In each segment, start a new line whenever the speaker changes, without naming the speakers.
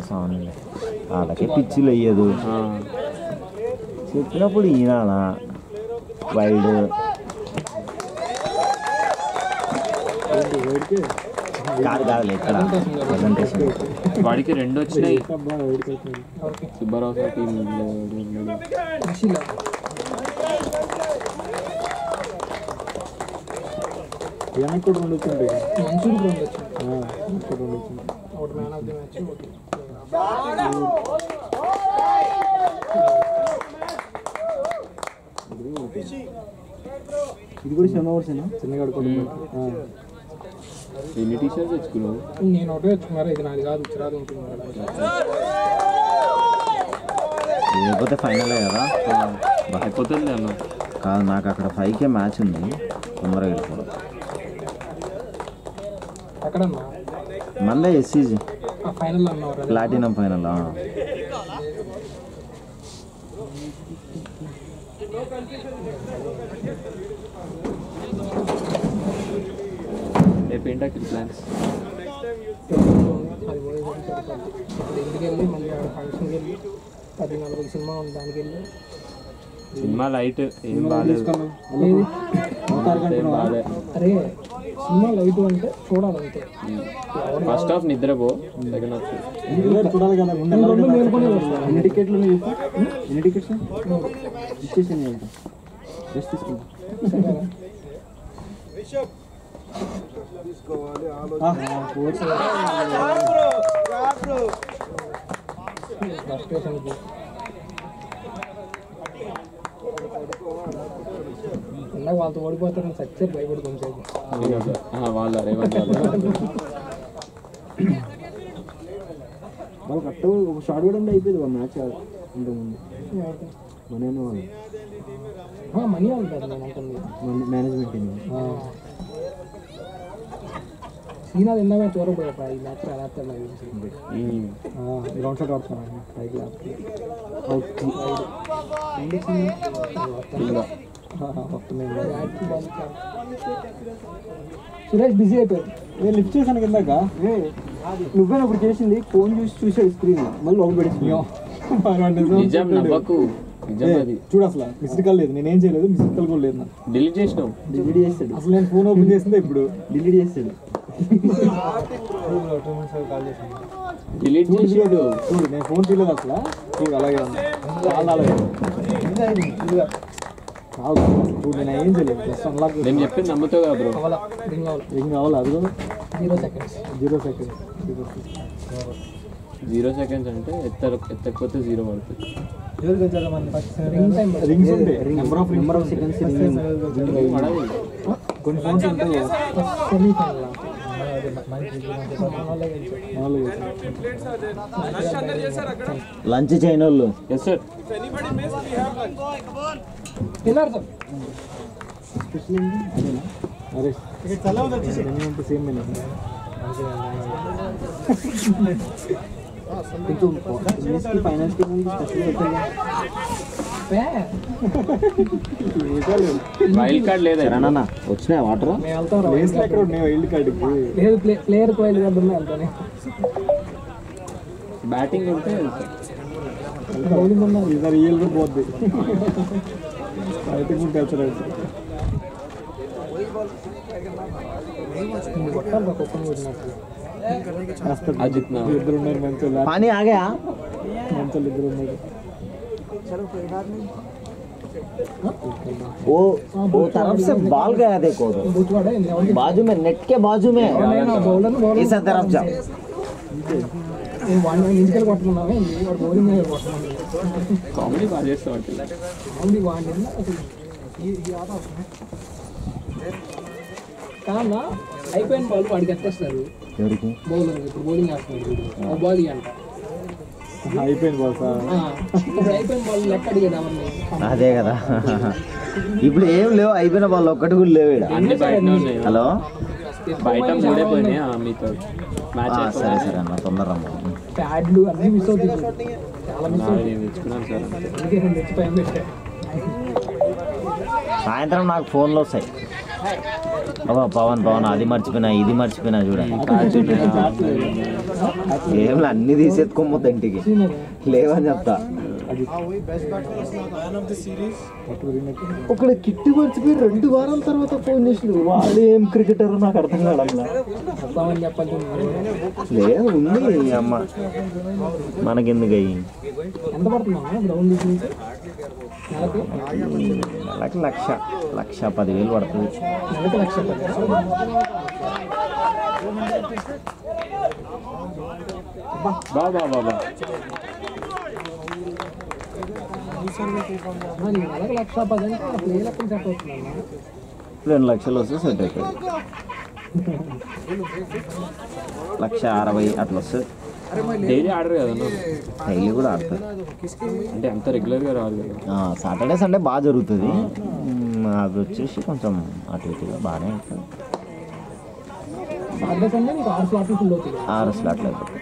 స్వామిలే వాళ్ళకే పిచ్చిలు అయ్యదు
ఆ,
చెప్పినప్పుడు ఈనానా వైడ్
ఏంటి వేడికి
కాదు కాదు ఇక్కడ ప్రజెంటేషన్
వాడికి రెండు వచ్చినాయి
అబ్బా వేడికి అవుతుంది
సుబ్బారావు సార్ టీం
వెనక్కి కూడా రెండు వచ్చింది
మంచూరి కూడా ఉండొచ్చు
ఇక్కడ రెండు వచ్చింది
ఒకటి మ్యాన్ ఆఫ్ ది మ్యాచ్ ఒకటి
ఇది కూడా చిన్న వర్షనా చిన్నగా
ఎన్ని టీషర్ట్స్ తెచ్చుకున్నావు
నేను ఒకటే వచ్చుకున్నారు ఇది నాది కాదు ఉత్తరాది ఉంటుంది కదా
లేకపోతే ఫైనలే కదా
అయిపోతుంది అన్న
కాదు నాకు అక్కడ ఫైవ్కే మ్యాచ్ ఉంది తొందరగా వెళ్ళిపోవడం
ఎక్కడన్నా
మళ్ళీ ఎస్సీజీ
ఆ ఫైనల్ అన్నారు కదా
ప్లాటినం ఫైనల్
రేపు ఏంటా ప్లాన్స్
అది పోయేసరికి సరిపోద్ది ఇప్పుడు ఇంటికి వెళ్ళి మళ్ళీ ఆడ ఫంక్షన్కి వెళ్ళి పది నలభై సినిమా ఉంది దానికి వెళ్ళి
సినిమా లైట్ ఏం బాగాలేదు
ఏది?
ఏం బాగాలే
అరే సినిమా లైట్ అంటే చూడాలి అంతే
ఫస్ట్ హాఫ్ నిద్రపో సెకండ్ హాఫ్
చూడాలి కదా ముందు
నేను రెండు మేల్కొని వస్తాను
ఎన్ని టికెట్లు ఉన్నాయి చెప్పు? ఎన్ని టికెట్స్ ఇచ్చేసి వెళ్తా జస్ట్ తీసుకుంటా
బస్ స్టేషన్కి ఇందాక వాళ్ళతో ఓడిపోతారని సచ్చారు భయపడి కొంచెం
వాళ్ళ రేవంత్ వాళ్ళు
వాళ్ళు కరెక్ట్ ఒక షార్ట్ కూడా ఉంటే అయిపోయింది ఒక మ్యాచ్ ఇంతకుముందు మన వాళ్ళు
మనీ ఉంటుంది నేను అంటుంది
మన మేనేజ్మెంట్ టీం
సీనాలు ఇందాక చూడబోయా ఈ మ్యాచ్ ఎలా ఆడతాడు నాకు తెలిసి
ఉమ్.
గ్రౌండ్ షాట్ ఆడుతున్నాను పైకి
బ్యాట్కి బాల్ సురేష్ బిజీ అయిపోయాడు
నేను లిఫ్ట్ చేశాను కిందాక నువ్వే ఇప్పుడు చేసింది ఫోన్ చూసి చూసాడు స్క్రీన్ మళ్ళీ లోపల పెట్టి
నిజం నవ్వకు నిజం అది
చూడు అసలు మిస్డ్ కాల్ లేదు నేనేం చేయలేదు మిస్డ్ కాల్ కూడా లేదు నాకు
డిలీట్ చేసినావు
డిలీట్ చేస్తాడు అసలు నేను ఫోన్ ఓపెన్ చేసిందే ఇప్పుడు డిలీట్ చేస్తాడు
డిలీట్
చూడు
చేసి
చూడు చూడు నేను ఫోన్ తీయలేదు అసలు చూడు అలాగే ఉంది చాలా అలాగే ఉంది. కాదు చూడు నేను ఏం చేయలేదు జస్ట్ అన్లాక్
నేను చెప్పింది నమ్ముతావు కదా బ్రో
అవ్వాల రింగ్ అవ్వాలి
ఏం కావాలి అది కూడా
zero seconds
zero second
zero seconds అంటే ఎత్త ఎత్తకపోతే జీరో పడుతుంది
రింగ్ టైం
రింగ్స్ ఉంటాయి number of number of seconds
పడదు
కొన్ని ఫోన్స్ ఉంటాయి
సెమీ ఫైనల్
లంచ్ చేయని వాళ్ళు
ఎస్ సార్
తిన్నారు సార్
అరే సేమ్ కొంచెం ఫైనాన్స్ టీమ్ స్పెషల్ పెట్టాలి
వైల్డ్ కార్డ్ లేదా
కిరణ్ వచ్చినాయి వాటర్
మేము వెళ్తాం రా
ప్లేస్ ఎక్కడ ఉన్నాయి వైల్డ్ కార్డ్కి
లేదు ప్లే ప్లేయర్ కోయిల్ కదా ఉన్నాయి వెళ్తానే
బ్యాటింగ్ ఉంటే వెళ్తాం.
బౌలింగ్ ఉన్నా
ఇది రియల్ గా పోద్ది అయితే కూడా వెళ్తారు
కొట్టాలి రా కుక్కని కొట్టినట్టు
వేస్తాడు
అజిత్ నా
ఇద్దరు ఉన్నారు మంచి వాళ్ళు
పానీ ఆగా
మంచి వాళ్ళు ఇద్దరు ఉన్నారు
वो वो तरफ से बॉल गया देखो तो
బూచువాడే ఎవరికి
बाजू में नेट के बाजू में
బౌలర్ బౌలర్
इस तरफ जाओ
వాడిని ఇంటికెళ్ళి కొట్టుకున్నామే వాడు బౌలింగ్ మీద కొట్టుకున్నాను
కామెడీ బాగా చేస్తాం అట్లా
అవును వాడిని అసలు ఈ- ఈ ఆట అవసరమే. కానా అయిపోయిన బాల్ వాడికి ఎత్తేస్తారు
ఎవరికి
బౌలర్ ఇప్పుడు బౌలింగ్ వేస్తున్నారు వీడు. ఆ బాల్ అంట
అయిపోయింది బాస్
ఆ, ఇప్పుడు అయిపోయిన బాల్ లెక్క అడిగేది ఎవరిని
అదే కదా ఇప్పుడు ఏం లేవు అయిపోయిన వాళ్ళు ఒక్కటి కూడా లేవు ఈడ.
అన్ని బయటనే ఉన్నాయి
హలో
బయట మూడే పోయినాయి ఆ, మీతో మ్యాచ్
ఆ, సరే సరే అన్న తొందర రమ్మ
ప్యాడ్లు అన్ని మిస్ అవుతుంది చాలా మిస్ అవుతుంది
నేను తెచ్చుకున్నాను సార్ అంతే.
అందుకే నేను తెచ్చి పైన పెట్టా
సాయంత్రం నాకు ఫోన్లు వస్తాయి అబ్బా పవన్ పవన్ అది మర్చిపోయినా ఇది మర్చిపోయినా చూడండి ఏం లే, అన్ని తీసేసుకోకపోతే ఇంటికి లేవని చెప్తా
ఒకడు కిట్టి మర్చిపోయి రెండు వారాల తర్వాత ఫోన్ చేసిండు వాడు ఏం క్రికెటర్ నాకు అర్థం కావడంలా
వస్తామని చెప్పాలి
లేదు ఉంది ఈ అమ్మ మనకెందుకు అయ్యి
ఎంత పడుతుందా గ్రౌండ్ నుంచి నెలకి
నెలకి లక్ష లక్ష పదివేలు పడుతుంది
నెలకి లక్ష పది.
బా బా బా బా
ఆ, నీ నెలకి లక్ష పది అంటే ఆ ప్లే లెక్కన సెట్ అవుతుందన్నా
రెండు లక్షలు వస్తే సెట్ అవుతుంది లక్ష అరవై అట్లా వస్తుంది
డైలీ ఆర్డర్ కదా అన్న?
డైలీ కూడా ఆడతారు
అంటే అంత రెగ్యులర్గా రాదు కదా
సాటర్డే సండే బాగా జరుగుతుంది మ్, అది వచ్చేసి కొంచెం అటు ఇటుగా బాగానే అవుతుంది
సాటర్డే సండే నీకు ఆరు స్లాట్లు ఫుల్ అవుతుంది
ఆరు స్లాట్లు అయిపోతుంది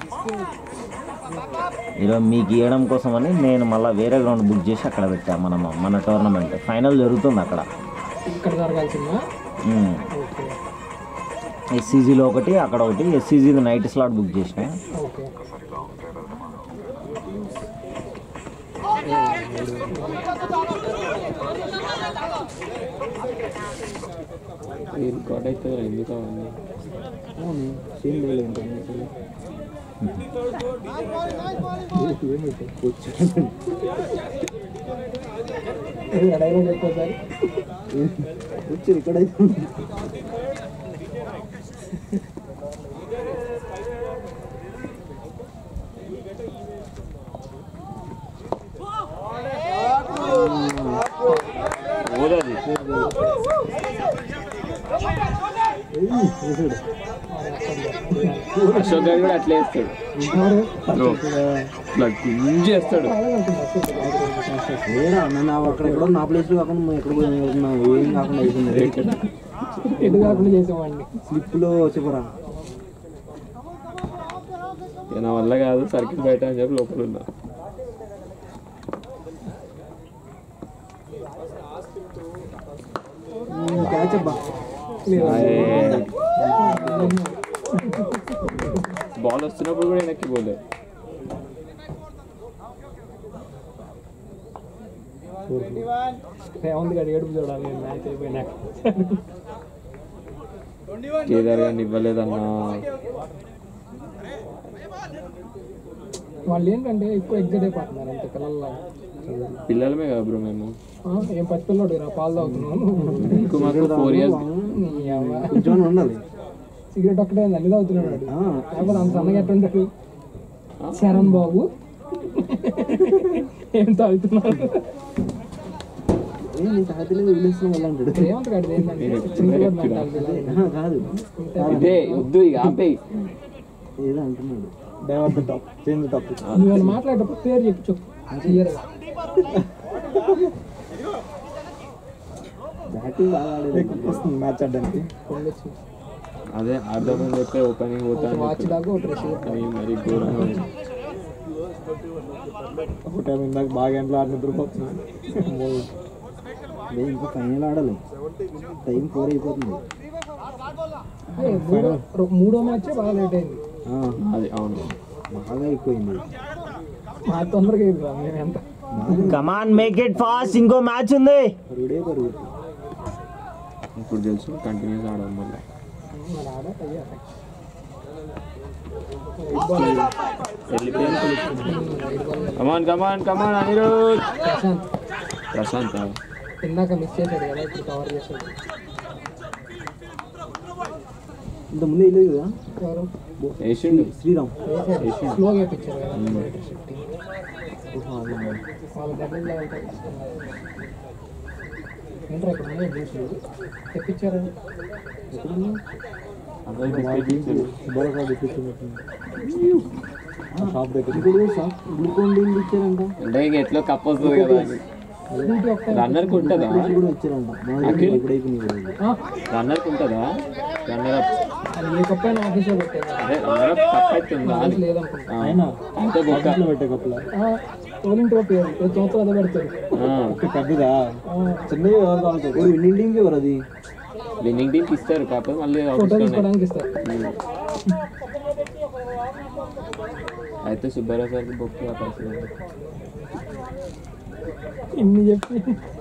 ఈరోజు మీకు ఇవ్వడం కోసమని నేను మళ్ళీ వేరే గ్రౌండ్ బుక్ చేసి అక్కడ పెట్టా మన మన టోర్నమెంట్ ఫైనల్ జరుగుతుంది అక్కడ
ఇక్కడ జరగాల్సిందా
మ్,
ఓకే
ఎస్సీజీలో ఒకటి అక్కడ ఒకటి ఎస్సీజీది నైట్ స్లాట్ బుక్ చేసిన
ఓకే
ఈ రికార్డ్ అయితే ఎందుకు అవన్నీ
సేమ్ లేదు
డైలాగ్ ఎక్కువసారి
వచ్చి ఇక్కడ అయితే
ఓదది అశోక్ గారు కూడా అట్లే వేస్తాడు ఇట్లా గుంజేస్తాడు
లేరా నన్ను అక్కడ ఎక్కడో నా ప్లేస్ కాకుండా నువ్వు ఎక్కడ పోయి ఉన్నావు? ఏం కాకుండా అయిపోయింది
ఎటు కాకుండా చేసేవాడిని
స్లిప్ లో చెప్పరా
ఇక నా వల్ల కాదు సర్కిల్ బయట అని చెప్పి లోపల ఉన్నా
క్యాచ్ అబ్బా
బాల్ వస్తున్నప్పుడు కూడా వెనక్కి పోలే
రేవంత్ గడి ఏడుపు చూడాలి నేను మ్యాచ్ అయిపోయినాక
కేదార్ గారిని ఇవ్వలేదన్నా
వాళ్ళు ఏంటంటే ఎక్కువ ఎగ్జైట్ అయిపోతున్నారు అంతే పిల్లల
పిల్లలమే కదా బ్రో మేము
ఏం పచ్చి పిల్లడు రా పాలు తాగుతున్నాను
ఇంకో మాకు ఫోర్ ఇయర్స్
కొంచెం ఉండాలి
సిగరెట్ ఒక్కటే అన్ని తాగుతున్నాడు వాడు.
ఆ,
లేకపోతే అంత సన్నగా ఎట్టుంటాడు శరణ్ బాబు ఏం తాగుతున్నాడు
ఏ నేను తాగలేదు వదిలేస్తున్నాం వల్ల అంటాడు
రేవంత్ గడి ఏంటంటే చిన్నపిల్లడు mentality లా.
ఆహా, కాదు
ఇదే వద్దు ఇక ఆపేయి
ఏదో అంటున్నాడు డైవర్ట్ టాప్ చేంజ్ టాపిక్
నువ్వు ఏమైనా మాట్లాడేటప్పుడు పేరు చెప్పు చెప్పు క్లియర్గా
బ్యాటింగ్ బాగా ఆడేది వస్తుంది మ్యాచ్ ఆడడానికి
కొండొచ్చి
అదే ఆడదామని చెప్పి ఓపెనింగ్ పోతాను
వాచ్ దాకా ఒకటి రిసీవ్
కానీ మరి ఘోరంగా ఉంది.
ఒక టైం ఇందాక బాగా ఎంట్లో ఆడిన దొరికొస్తున్నాను ఇంకా ఫైనల్ ఆడాలి టైం ఫోర్ అయిపోతుంది
ఏయ్, మూడో రో- మూడో మ్యాచ్ బాగా లేట్ అయింది
ఆ,
అది అవును
బాగా అయిపోయింది
మా తొందరగా అయింది రా, మేము ఎంత
కమాన్ మేక్ ఇట్ ఫాస్ట్ ఇంకో మ్యాచ్ ఉంది
పరుగుడే పరుగు
ఇప్పుడు తెలుసు కంటిన్యూస్ ఆడడం వల్ల
మరి ఆడ అయ్యా
కమాన్ కమాన్ కమాన్ అనిరుద్
ప్రశాంత్
ప్రశాంత్
ఇందాక మిస్ చేశాడు కదా ఇప్పుడు కవర్ చేశాడు
ఇంత ముందే వెళ్ళేది కదా
ఎవరు
వేసిండు
శ్రీరామ్
వేసాడు స్లోగా వేయించారు కదా బయట షిఫ్టింగ్
ఓహో, అదే.
వాళ్ళ దగ్గరలో వెళ్తాయి ఏంట్రా ఇక్కడ ఉన్నాయి జ్యూస్లు తెప్పించారా
సుబ్బారావు గారు తెప్పించినట్టుంది. ఆ షాప్ దగ్గర ఇప్పుడు షాప్ గ్లూకోన్ డీల్ ఇచ్చారంట
అంటే ఇక ఎట్లా కప్ వస్తుంది కదా అని
డ్యూటీ ఒక్క
రన్నర్కి ఉంటుందా
ఇది కూడా ఇచ్చారంట మా
అఖిల్?
ఇప్పుడు అయిపోయింది కూడా.
రన్నర్కి ఉంటుందా రన్నర్ అప్
అది ఏ కప్పైనా ఆఫీస్లో పెట్టారు
అదే రన్నర్ అప్ కప్ అవుతుందా అని
లేదనుకుంటా
ఆ,
అయినా
అంతే బొక్క
ఆఫీస్లో పెట్టే కప్పుల
టోలింగ్ పేరు ప్రతి సంవత్సరం అదే పెడతారు
ఆ,
పెద్దదా
ఆ,
చిన్నవి ఎవరు తాగుతారు ఓ విన్నింగ్ టీంకి ఎవరు అది
విన్నింగ్ టీంకి ఇస్తారు కాకపోతే మళ్ళీ
ఫోటో
ఆఫీస్లోనే
తీసుకోవడానికి ఇస్తారు
అయితే సుబ్బారావు సార్కి బొక్కి ఆ పైసలు
ఇన్ని చెప్పి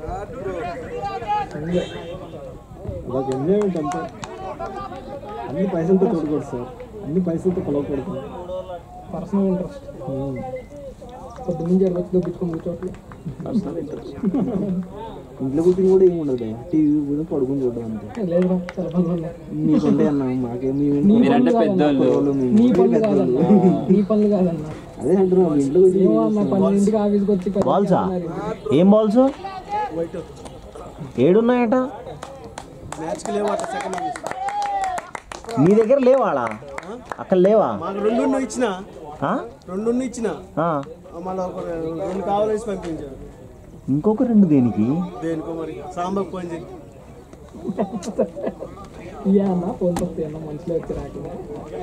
అదొక ఎంజాయ్మెంట్ అంతే అన్ని పైసలతో చూడకూడదు సార్ అన్ని పైసలతో కొలవకూడదు
పర్సనల్ ఇంట్రెస్ట్ పొద్దు నుంచి వచ్చి దొప్పించుకొని కూర్చోట్లేదు
పర్సనల్ ఇంట్రెస్ట్
ఇంట్లో కూర్చొని కూడా ఏమి ఉండదు భయ్య టీవీ కూడా పడుకుని చూడడం అంతే
లేదురా చాలా పనులు ఉన్నాయి
నీకుంటే అన్న మాకేమి
నీ
మీరంటే
పనులు కాదన్నా.
పెద్దోళ్ళు
నీ పనులు కాదన్నా నీ పనులు కాదన్నా
అదే అంటున్నాం ఇంట్లో కూర్చొని
ఏమో అన్న పన్నెండింటికి ఆఫీస్కి వచ్చి పది
బాల్సా
గంటలకు
ఏం బాల్స్ ఏడున్నాయట నీ దగ్గర లేవాడా అక్కడ లేవా
మాకు రెండు ఇచ్చిన
ఆ?
రెండు ఇచ్చిన
ఆ.
మళ్ళీ ఒక రెండు కావాలేసి పంపించారు
ఇంకొక రెండు దేనికి
దేనికో మరి సాంబార్ ఫోన్ చేయి
ఇయ్యా అన్న ఫోన్ వస్తాయి అన్న మనసులో వచ్చి రాకుండా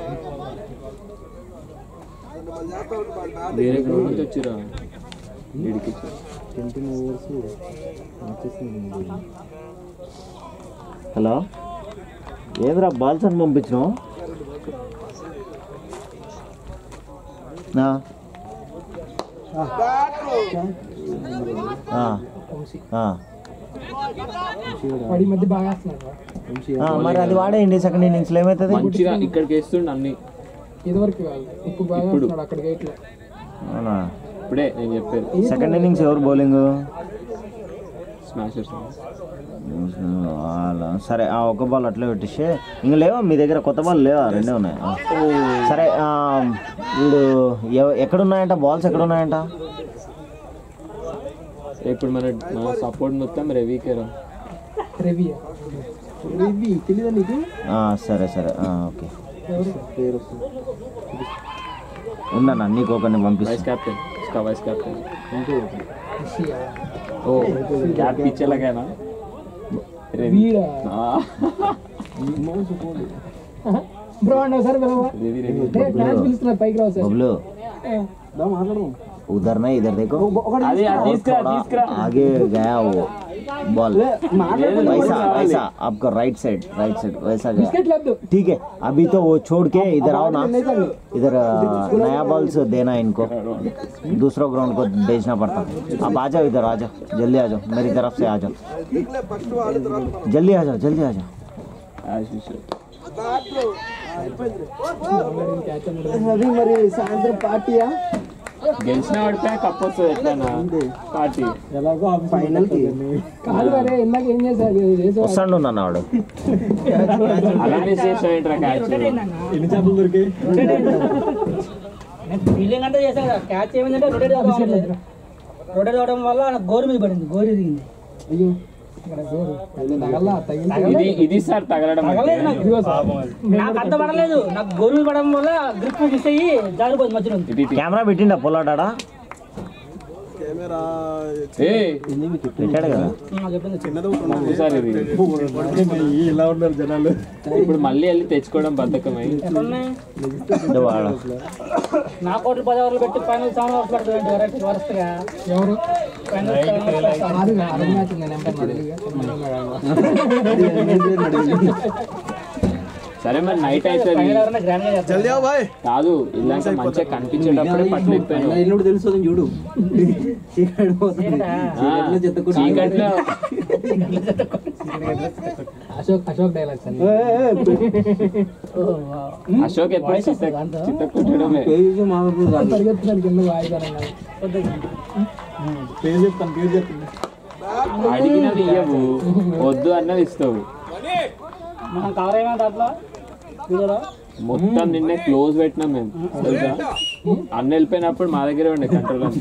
వేరే గ్రౌండ్ నుంచి వచ్చిరా వీడికి
ట్వంటీ అవర్స్ వచ్చేసింది
హలో ఏంద్రా బాల్స్ అని పంపించినావు ఆ. ఆ.
వంశీ
ఆ.
వాడి ఈ మధ్య బాగా వేస్తున్నాడు
ఆ, మరి అది వాడేయండి సెకండ్ ఇన్నింగ్స్లో ఏమవుతుంది
మంచిగా ఇక్కడికి వేస్తుండే అన్ని
ఇదివరకు కాదు ఇప్పుడు బాగా
ఇప్పుడు.
వేస్తున్నాడు అక్కడ గేట్లో
అవునా
ఇప్పుడే నేను చెప్పేది
సెకండ్ ఇన్నింగ్స్ ఎవరు బౌలింగ్
స్మాషర్స్
వాళ్ళ సరే ఆ ఒక బాల్ అట్లే పెట్టేసి ఇంకా లేవా మీ దగ్గర కొత్త బాల్ లేవా రెండే ఉన్నాయి ఆ. సరే ఆ, వీడు ఎవ- ఎక్కడున్నాయంట బాల్స్ ఎక్కడున్నాయంట
ఇప్పుడు మన మన సపోర్ట్ మొత్తం రవికేరా
రవియా
ఇది తెలీదా నీకు
ఆ, సరే సరే ఆ, ఓకే
ఎవరు
పేరు వస్తుంది
ఉందన్న నీకు ఒకరిని
వైస్
పంపిస్తా
कैप्टन उसका वाइस कैप्टन
రిషియా
ओ कैप पीछे लगाना रवि
వీడా
हाँ
బ్రో అండి ఒకసారి పిలవా
रवि रवि
ఏ, ఫ్యాన్స్ పిలుస్తున్నారు పైకి రావు సార్
బబ్లు
దా మాట్లాడదాం
उधर नहीं इधर देखो
अरे यार तीसरा
थोड़ा
तीसरा
आगे गया वो बॉल वैसा वैसा आपका राइट साइड राइट साइड वैसा गया
బిస్కెట్ లేదు
ठीक है अभी तो वो छोड़ के इधर आओ ना इधर अ, नया बॉल्स देना इनको दूसरा ग्राउंड को भेजना पड़ता अब आ जाओ इधर आ जाओ जल्दी आ जाओ मेरी तरफ से आ जाओ जल्दी आ जाओ जल्दी आ जाओ
आशीष
క్యాచ్ అన్నాడు
అది మరి సాయంత్రం పార్టీయా
గెలిచిన వాడితే కప్ వస్తుంది ఎట్లనా పార్టీ
ఎలాగో ఫైనల్ కి
కాదు అరే ఇందాక ఏం చేశారు చేసే
వస్తాడు నాన్న వాడు
అలానే చేసావు ఏంట్రా క్యాచ్
ఎన్ని చేపలు దొరికాయి
ఫీలింగ్ అంటే చేశాను కదా క్యాచ్ ఏమైందంటే రొటేట్ కావడం రొటేట్ అవడం వల్ల నాకు గోరు మీద పడింది గోరు ఇరిగింది
అయ్యో
ఇక్కడ జోరు తగల్లా తగిలి
ఇది ఇది సార్ తగలడం అంటే.
తగలేదు నాకు
ఇదిగో సార్
నాకు అంత పడలేదు నాకు గోరు మీద పడడం వల్ల గ్రిప్ మిస్ అయ్యి జారిపోయింది మధ్యలో ఉంది.
ఇది ఇది.
కెమెరా పెట్టిండా పొలాడా
కెమెరా
ఏయ్
పెట్టాడు కదా
నాకు చెప్పింది
చిన్నది
ఒకసారి ఇది
ఇలా ఉన్నారు జనాలు
ఇప్పుడు మళ్ళీ వెళ్ళి తెచ్చుకోవడం బద్ధకమై
ఎక్కడున్నాయి
ఇదో వాడు
నా కోట్లు పది ఓవర్లు పెట్టి ఫైనల్ సెవెన్ అవర్స్ పెడుతుంది డైరెక్ట్ వరుసగా
ఎవరు
ఫైనల్ సెవెన్ అవర్స్
కాదు అరవై మ్యాచ్ నేను ఎంపైర్ తెలియదు
సరే మరి నైట్ అవుతుంది
ఎవరైనా గ్రాండ్ గా చేస్తారు
జల్దీ బాయ్
కాదు ఇలాంటి మంచిగా కనిపించేటప్పుడే పట్టిపోయాను
ఇల్లు తెలుస్తుంది చూడు చీకటి పోతుంది. చీకట్లో చెత్త కుప్ప.
చీకట్లో
అశోక్ అశోక్ డైలాగ్స్ అన్ని
ఏ, ఏ,
అశోక్ ఎప్పుడు చిత్త చిత్త కొట్టడమే
పేజీ మాకు కాదు.
పరిగెత్తున్నాడు కింద వాయిదానం
పేరు చెప్తాను పేరు చెప్తాను
అడిగినది ఇయ్యవు వద్దు అన్నది ఇస్తావు
మనం కవర్ అయినా దాంట్లో వీడియోలో
మొత్తం నిన్నే క్లోజ్ పెట్టినాం మేము తెలుసా అన్న వెళ్ళిపోయినప్పుడు మా దగ్గరే ఉండే కంట్రోల్ అంతా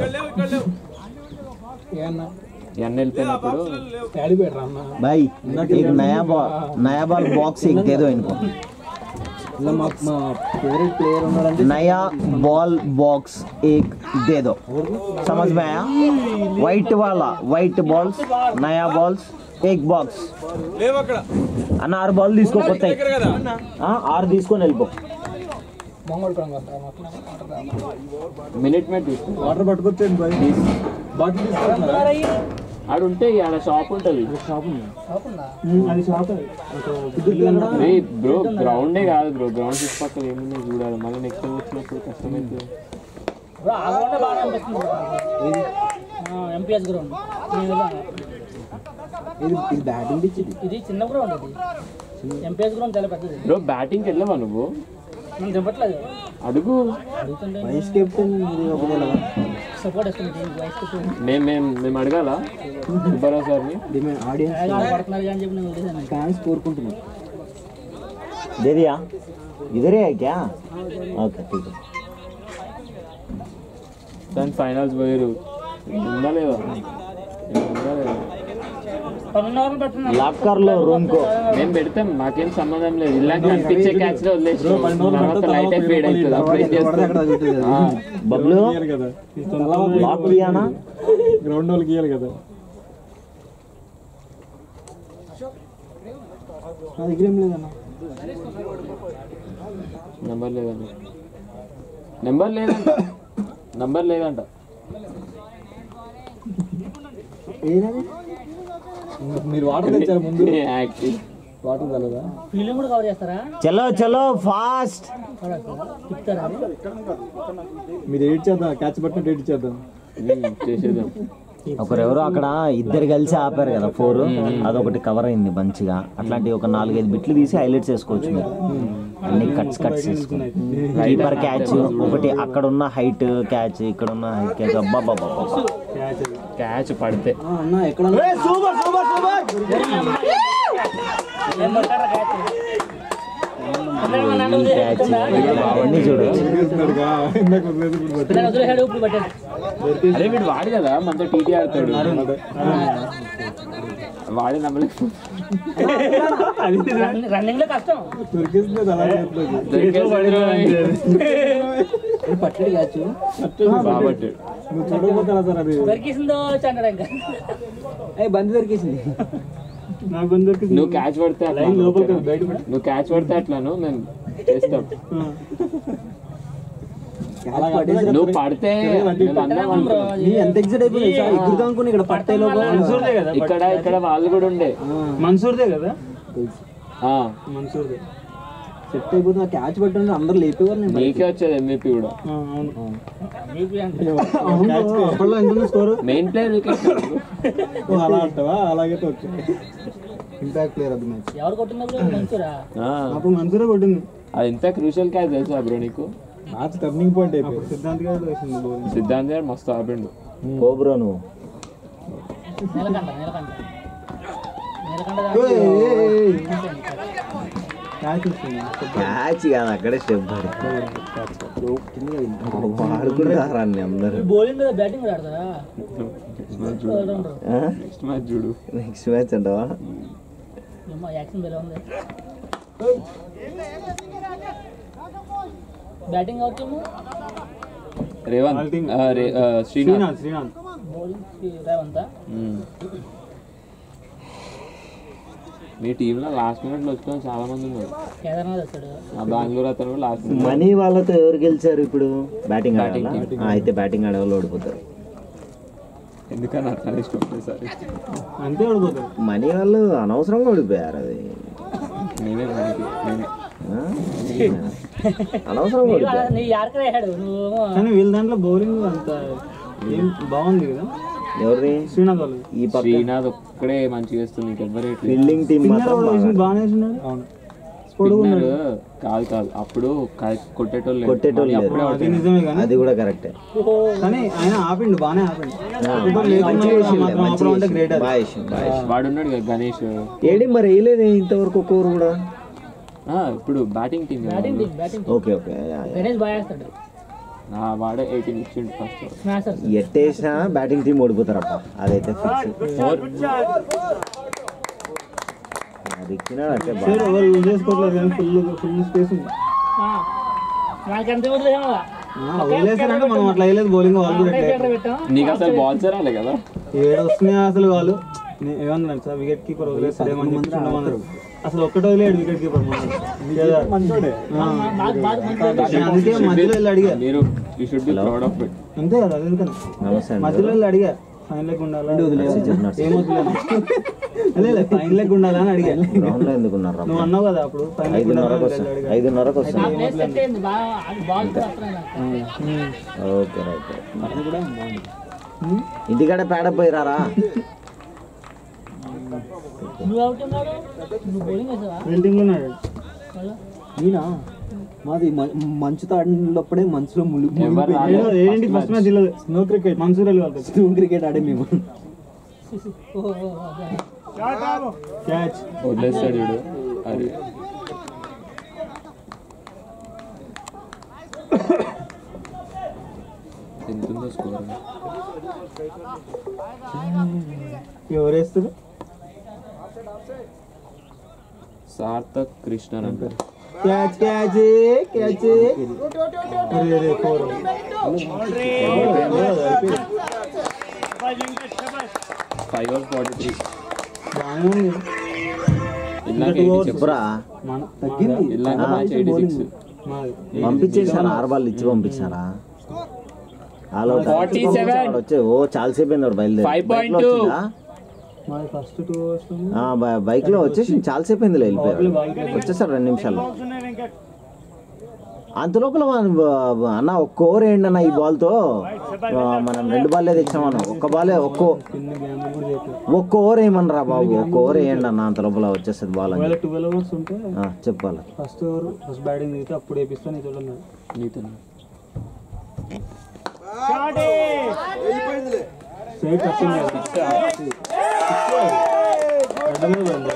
ఏమన్నా
ఈ అన్న వెళ్ళిపోయినప్పుడు
ఆడిపోయాడు అన్న
भाई एक नया बॉल नया बॉल बॉक्स एक दे दो इनको
ఇలా మా మా ఫేవరెట్ ప్లేయర్ ఉన్నాడంటే
नया बॉल बॉक्स एक दे दो समझ में आया वाइट वाला वाइट बॉल्स नया बॉल्स एक బాక్స్
లేవు అక్కడ
అన్న ఆరు బాల్ తీసుకో కొత్త
దగ్గర కదా
ఆరు తీసుకొని వెళ్ళిపో
మొంగోల్ పరంగా వస్తాయి మొత్తం
మినిట్ మ్యాట్ తీసుకో
వాటర్ పట్టుకొచ్చేయండి బాయ్ బాటిల్ తీసుకుంటున్నారా
ఆడ ఉంటే ఆడ షాప్ ఉంటుంది
షాప్ ఉంది
షాప్ ఉందా
అది షాప్ ఒక
రే బ్రో గ్రౌండే కాదు బ్రో గ్రౌండ్ చుట్టుపక్కల ఏమున్నాయి చూడాలి మళ్ళీ నెక్స్ట్ టైం వచ్చినప్పుడు కష్టమైతుంది
బ్రో ఆ గ్రౌండ్ బాగా అనిపిస్తుంది ఎంపీఎస్ గ్రౌండ్
ఇది ఇది బ్యాటింగ్ పిచ్ ఇది
ఇది చిన్న గ్రౌండ్ ఇది ఎంపీఎస్ గ్రౌండ్ చాలా పెద్దది
బ్రో బ్యాటింగ్కి వెళ్ళవా నువ్వు
మనం దింపట్లేదు
అడుగు
అడుగుతుంటే
వైస్ కెప్టెన్ ఇది ఒకటే కదా
సపోర్ట్ ఇస్తుంది దీనికి వయసు
మేము మేము మేము అడగాల సుబ్బారావు సార్ని
డిమాండ్ ఆడియన్స్
పడుతున్నారు కానీ చెప్పి నేను వదిలేసాను
ఫ్యాన్స్ కోరుకుంటున్నారు
दे दिया इधर ही है क्या ओके ठीक है
దాని ఫైనల్స్ పోయారు ఉందా లేదా ఉందా లేదా
పన్నెండు ఓవర్లు పెడుతున్నారు
लॉक कर लो रूम को
మేము పెడతాం మాకేం సంబంధం లేదు ఇలా కనిపించే క్యాచ్ లో వదిలేసి తర్వాత లైట్ అయిపోయి ఫీడ్ అవుతుంది అప్పుడు ఏం చేస్తాం ఆ,
बबलू लॉक किया ना
గ్రౌండ్ వాళ్ళకి ఇవ్వాలి కదా నా దగ్గర ఏం లేదన్న
నెంబర్ లేదంట నెంబర్ లేదంట నెంబర్ లేదంట
ఏదది మీరు వాటర్ తెచ్చారు ముందు
యాక్టివ్
వాటర్ కలదా
ఫీల్డింగ్ కూడా కవర్ చేస్తారా
चलो चलो फास्ट
తిప్పుతారా
మీరు ఎడిట్ చేద్దాం క్యాచ్ పట్టినట్టు ఎడిట్ చేద్దాం
చేసేద్దాం
ఒకరెవరో అక్కడ ఇద్దరు కలిసి ఆపారు కదా ఫోర్ అదొకటి కవర్ అయింది మంచిగా అట్లాంటి ఒక నాలుగైదు బిట్లు తీసి హైలైట్స్ చేసుకోవచ్చు మీరు అన్ని కట్స్ కట్స్ చేసుకుని కీపర్ క్యాచ్ ఒకటి అక్కడ ఉన్న హైట్ క్యాచ్ ఇక్కడ ఉన్న హైట్ క్యాచ్ అబ్బా బాబా
క్యాచ్ పడితే
అన్న ఎక్కడ
ఏం పడతారా క్యాచ్
క్యాచ్ అన్ని చూడొచ్చు
పిల్లలు వదిలేసాడు ఇప్పుడు పట్టాడు
అరే వీడు వాడు కదా మనతో టీటీ ఆడతాడు వాడే నమ్మలేదు
రన్నింగ్ లో కష్టం
పట్టడు క్యాచ్
బాబట్టు
నువ్వు చూడకపోతే ఎలా సార్ అది
దొరికేసిందో చంటాడు ఇంకా
ఏ బంద్ దొరికేసింది నాకు బంద్ దొరికింది
నువ్వు క్యాచ్ పడితే అట్లా
లోపలికి బయట
నువ్వు క్యాచ్ పడితే అట్లాను మేము చేస్తాం
అలా పట్టేసి
నువ్వు పడితే మేము అందరం అనుకున్నాం.
నీ ఎంత ఎగ్జైట్ అయిపోయింది సార్ ఎగురుదాం అనుకుని ఇక్కడ పట్టే లోపల
ఇక్కడ ఇక్కడ వాళ్ళు కూడా ఉండే
మన్సూర్దే కదా
ఆ,
మన్సూర్దే సెట్ అయిపోతుంది ఆ క్యాచ్ పట్టుంటే అందరు లేపేవారు నేను
నీకే వచ్చేది ఎంవిపి కూడా
నీకు అంటే
అప్పట్లో ఎంత స్కోర్
మెయిన్ ప్లేయర్ వికెట్
అలా అంటావా అలాగే వచ్చింది ఇంపాక్ట్ ప్లేయర్ అది మ్యాచ్
ఎవరు కొట్టినప్పుడు మంచిరా
అప్పుడు మన్సూరే కొట్టింది
అది ఎంత క్రూషియల్ క్యాచ్ తెలుసా బ్రో నీకు
మ్యాచ్ టర్నింగ్ పాయింట్ అయిపోయింది సిద్ధాంత్ గారు వేసింది bowling.
సిద్ధాంత్ గారు మస్తు ఆపిండు
పో బ్రో నువ్వు
నీలకంఠ నీలకంఠ నీలకంఠ
ఏయ్, ఏయ్, ఏయ్. క్యాచ్ ఇస్తుంది
క్యాచ్ కాదు అక్కడే స్టెప్ ఆడుకుంటారా అన్ని అందరూ
బౌలింగ్ కదా బ్యాటింగ్ కూడా ఆడతారా All-rounder.
నెక్స్ట్ మ్యాచ్ చూడు
నెక్స్ట్ మ్యాచ్ అంటావా
ఏమ్మా, యాక్షన్ బెలా ఉంది బ్యాటింగ్ అవుతాము
రేవంత్ ఆ, రే- ఆ, శ్రీనాథ్
శ్రీనాథ్
బౌలింగ్ రేవంతా
మ్మ్. మీ టీంలో లాస్ట్ మినిట్ లో వచ్చిన చాలా మంది ఉన్నారు
కేదార్నాథ్ వస్తాడు
ఆ బెంగళూరు అతను కూడా లాస్ట్
మనీ వాళ్ళతో ఎవరు గెలిచారు ఇప్పుడు బ్యాటింగ్
Batting
ఆడాలా ఆ, అయితే బ్యాటింగ్ ఆడే వాళ్ళు ఓడిపోతారు
ఎందుకని అట్లా ఇష్టం సార్
అంతే ఓడిపోతారు
మనీ వాళ్ళు అనవసరంగా ఓడిపోయారు అది
నేనే మనకి నేనే
ఆ? అనవసరంగా ఓడిపోయారు
నీ యార్కర్ వేసాడు నువ్వు
కానీ వీళ్ళ దాంట్లో బౌలింగ్ అంత ఏం బాగుంది కదా
ఎవరిది
శ్రీనాథ్ వాళ్ళు
ఈ శ్రీనాథ్ ఒక్కడే మంచిగా వేస్తుంది ఇంకెవ్వరు
ఫీల్డింగ్ టీం మాత్రం బాగా
బాగానే వేసినాడు అవును
స్పిన్నర్ కాదు కాదు అప్పుడు క- కొట్టేటోళ్ళు లేరు.
కొట్టేటోళ్ళు
మళ్ళీ అప్పుడే
లేరు.
out
అది నిజమే కానీ
అది కూడా కరెక్టే
కానీ ఆయన ఆపిండు బాగానే ఆపిండు
మంచిగా వేసిండు,
మాత్రం
మంచిగా
ఆపడం అంటే గ్రేట్
వేసిండు. బాగా వేసిండు, బాగా వేసిండు.
వాడు ఉన్నాడు కదా గణేష్
ఏడి మరి వేయలేదు ఇంతవరకు ఒక్క ఓవర్ కూడా
ఆ, ఇప్పుడు batting team
batting batting
okay okay yeah, yeah.
Ganesh బాగా వేస్తాడు
వాడే ఎయిటీన్ ఇచ్చిండు ఫస్ట్
స్మాషర్స్
ఎట్టేసినా బ్యాటింగ్ టీం ఓడిపోతారప్ప అదైతే ఫిక్స్ అది ఇచ్చినాడు అంటే బాగా
సార్ ఎవరు యూజ్ చేసుకోవట్లేదు కానీ ఫుల్ ఫుల్ స్పేస్ ఉంది
నాకు ఎంత వదిలేమో
ఆ, వదిలేసారంటే మనం అట్లా వేయలేదు బౌలింగ్ వాళ్ళు కూడా ఎట్లా
పెట్టాం
నీకు అసలు బాల్స్ రాలే కదా
ఏడు వస్తున్నాయి అసలు వాళ్ళు నే- ఏమన్నాడు సార్ వికెట్ కీపర్ వదిలేస్తారేమని చెప్పి ఉండమన్నారు అసలు ఒక్కటి వదిలేడు వికెట్ కీపర్ అందుకే మధ్యలో వెళ్ళి అడిగా
మీరు you should be proud of it
అంతే కదా అది ఎందుకని
నమస్తే అండి
మధ్యలో వెళ్ళి అడిగా ఫైన్ లెక్క ఉండాలా
నర్సీ చెప్పు, నర్సీ.
ఏం వదిలేదు లేదు ఫైన్ లెక్క ఉండాలా అని అడిగాను
గ్రౌండ్ లో ఎందుకున్నారు
నువ్వు అన్నావు కదా అప్పుడు ఫైన్ లెక్క ఉండాలా
ఐదున్నరకు
అని
వస్తుంది
అడిగాను.
ఐదున్నరకు వస్తుంది
ప్లేస్ సెట్ అయింది బాగా అది బాల్ కూడా అట్లనే నాకు.
ఓకే రైట్
అది కూడా బాగుంది
ఇంటికాడ పేడ పోయిరారా
నువ్వు అవుట్ ఉన్నాడు నువ్వు బౌలింగ్ వేసావా
వెల్డింగ్ లో ఉన్నాడు
మళ్ళా?
నేనా మాది మ- మంచు తాడినప్పుడే మంచులో ములు
ఎవరు రాలేదు.
ఏంటి ఫస్ట్ మ్యాచ్ ఇలా స్నో క్రికెట్ మన్సూర్ అలీ వాళ్ళతో స్నో క్రికెట్ ఆడే మేము
ఓ, ఓ, అదే.
క్యాచ్
వదిలేస్తాడు వీడు అది ఎంత ఉందో స్కోర్
ఎవరు వేస్తారు
సార్థక్ కృష్ణ అంటారు
catch catch catch four
five overs forty three
బాగానే ఉంది
ఇలాగ
two hours.
చెప్పురా
మన తగ్గింది
ఇలాగ మ్యాచ్ ఎయిటీ సిక్స్
మాది
పంపించేసారా ఆరు బాల్ ఇచ్చి పంపించారా ఆల్ అవుట్
47.
వాడు వచ్చే ఓ చాలాసేపు అయింది వాడు బయలుదేరి
5.2.
బైక్ లో వచ్చిందా?
మాది ఫస్ట్ టూ అవర్స్
ఆ, బై- బైక్ లో వచ్చేసి చాలాసేపు అయింది వెళ్ళిపోయాడు వచ్చేసారు రెండు నిమిషాల్లో అంత లోపల మన- అన్న ఒక్క ఓవర్ వేయండి అన్న ఈ బాల్ తో ఆ, మనం రెండు బాల్లే తెచ్చామన్న ఒక్క బాలే ఒక్క
చిన్న గేమ్ కూడా చేయట్లేదు
ఒక్క ఓవర్ వేయమనరా బాబు ఒక్క ఓవర్ వేయండి అన్న అంత లోపల వచ్చేస్తుంది బాల్ అని
ఒకవేళ ట్వెల్వ్ అవర్స్ ఉంటే
ఆ, చెప్పాలి
ఫస్ట్ ఓవర్ ఫస్ట్ బ్యాటింగ్ దిగితే అప్పుడు వేపిస్తా నీ చూడండి
నీతో
స్ట్రైట్ వచ్చింది అడ్డమే పోయింది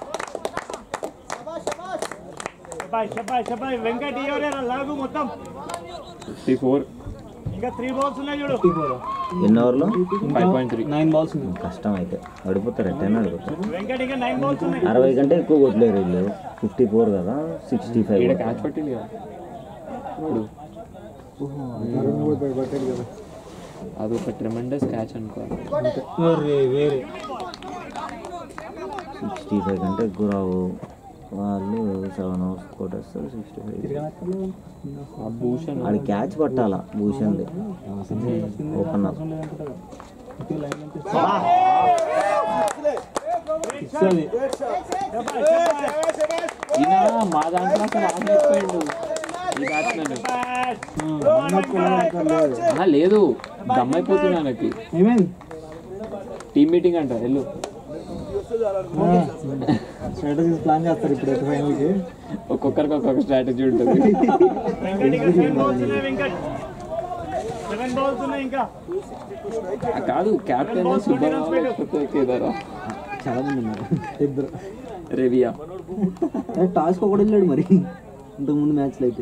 వెంకట్ ఇవ్వలేరా లాగు మొత్తం
ఫిఫ్టీ ఫోర్
ఇంకా త్రీ బాల్స్ ఉన్నాయి చూడు
ఫిఫ్టీ ఫోర్
ఎన్ని ఓవర్లు
five point three
nine balls ఉన్నాయి
కష్టం అయితే అడిపోతారు ఎట్టైనా అడుగుతారు
వెంకట్ ఇంకా నైన్ బాల్స్ ఉన్నాయి
అరవై కంటే ఎక్కువ కొట్టలేరు వీళ్ళు ఫిఫ్టీ ఫోర్ కదా సిక్స్టీ ఫైవ్
ఇక్కడ క్యాచ్ పట్టింది కదా ఇప్పుడు
పట్టాడు కదా
అదొక ట్రెమెండస్ క్యాచ్ అనుకోవాలి
వేరే వేరే
సిక్స్టీ ఫైవ్ కంటే ఎక్కువ రావు వాళ్ళు సెవెన్ అవర్స్ కొట్టేస్తారు సిక్స్టీ ఫైవ్
తిరగనక్కర్లేదు
ఆ భూషణ్
ఆడి క్యాచ్ పట్టాలా భూషణ్ది ఓపెనర్
ఈయన మా దాంట్లో అసలు ఆగలేకపోయిండు ఈ బ్యాట్స్మెన్ లేదు దమ్మైపోతుంది ఆయనకి
ఏమైంది
టీమ్ మీటింగ్ అంట వెళ్ళు
స్ట్రాటజీస్ ప్లాన్ చేస్తారు ఇప్పుడు అయితే ఫైనల్కి
ఒక్కొక్కరికి ఒక్కొక్క స్ట్రాటజీ ఉంటుంది
వెంకట్ ఇంకా సెవెన్ బాల్స్ ఉన్నాయి వెంకట్ సెవెన్ బాల్స్ ఉన్నాయి ఇంకా
ఆ కాదు క్యాప్టెన్ సుబ్బారావు లేకపోతే కేదారా
చాలా మంది ఉన్నారు ఇద్దరు
రెవియా
టాస్క్ ఒకటి వెళ్ళాడు మరి ఇంతకుముందు మ్యాచ్లో అయితే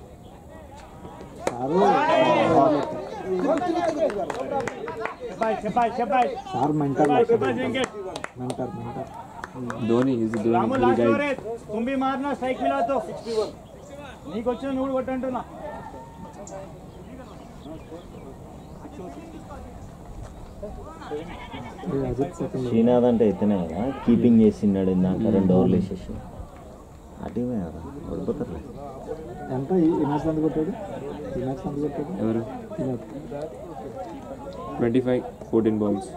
సారు
చెప్పాయి చెప్పాయి చెప్పాయి
సార్ మెంటర్
చెప్పాయి Venkat
mentor mentor
Dhoni is
Ramu
Dhoni
last
guide
over తుంబి మారిన స్ట్రైక్ మిలాతో నీకు వచ్చిన నువ్వు కొట్టంటున్నా
అజిత్ సెకండ్
శ్రీనాథ్ అంటే ఇతనే కదా కీపింగ్ చేసినాడు ఇందాక రెండు ఓవర్లు వేసేసి ఆ టీమే కదా ఓడిపోతారులే
ఎంత ఈ ఈ మ్యాచ్ ఎంత కొట్టాడు ఈ మ్యాచ్ ఎంత కొట్టాడు
ఎవరు
ఈ match
twenty five fourteen balls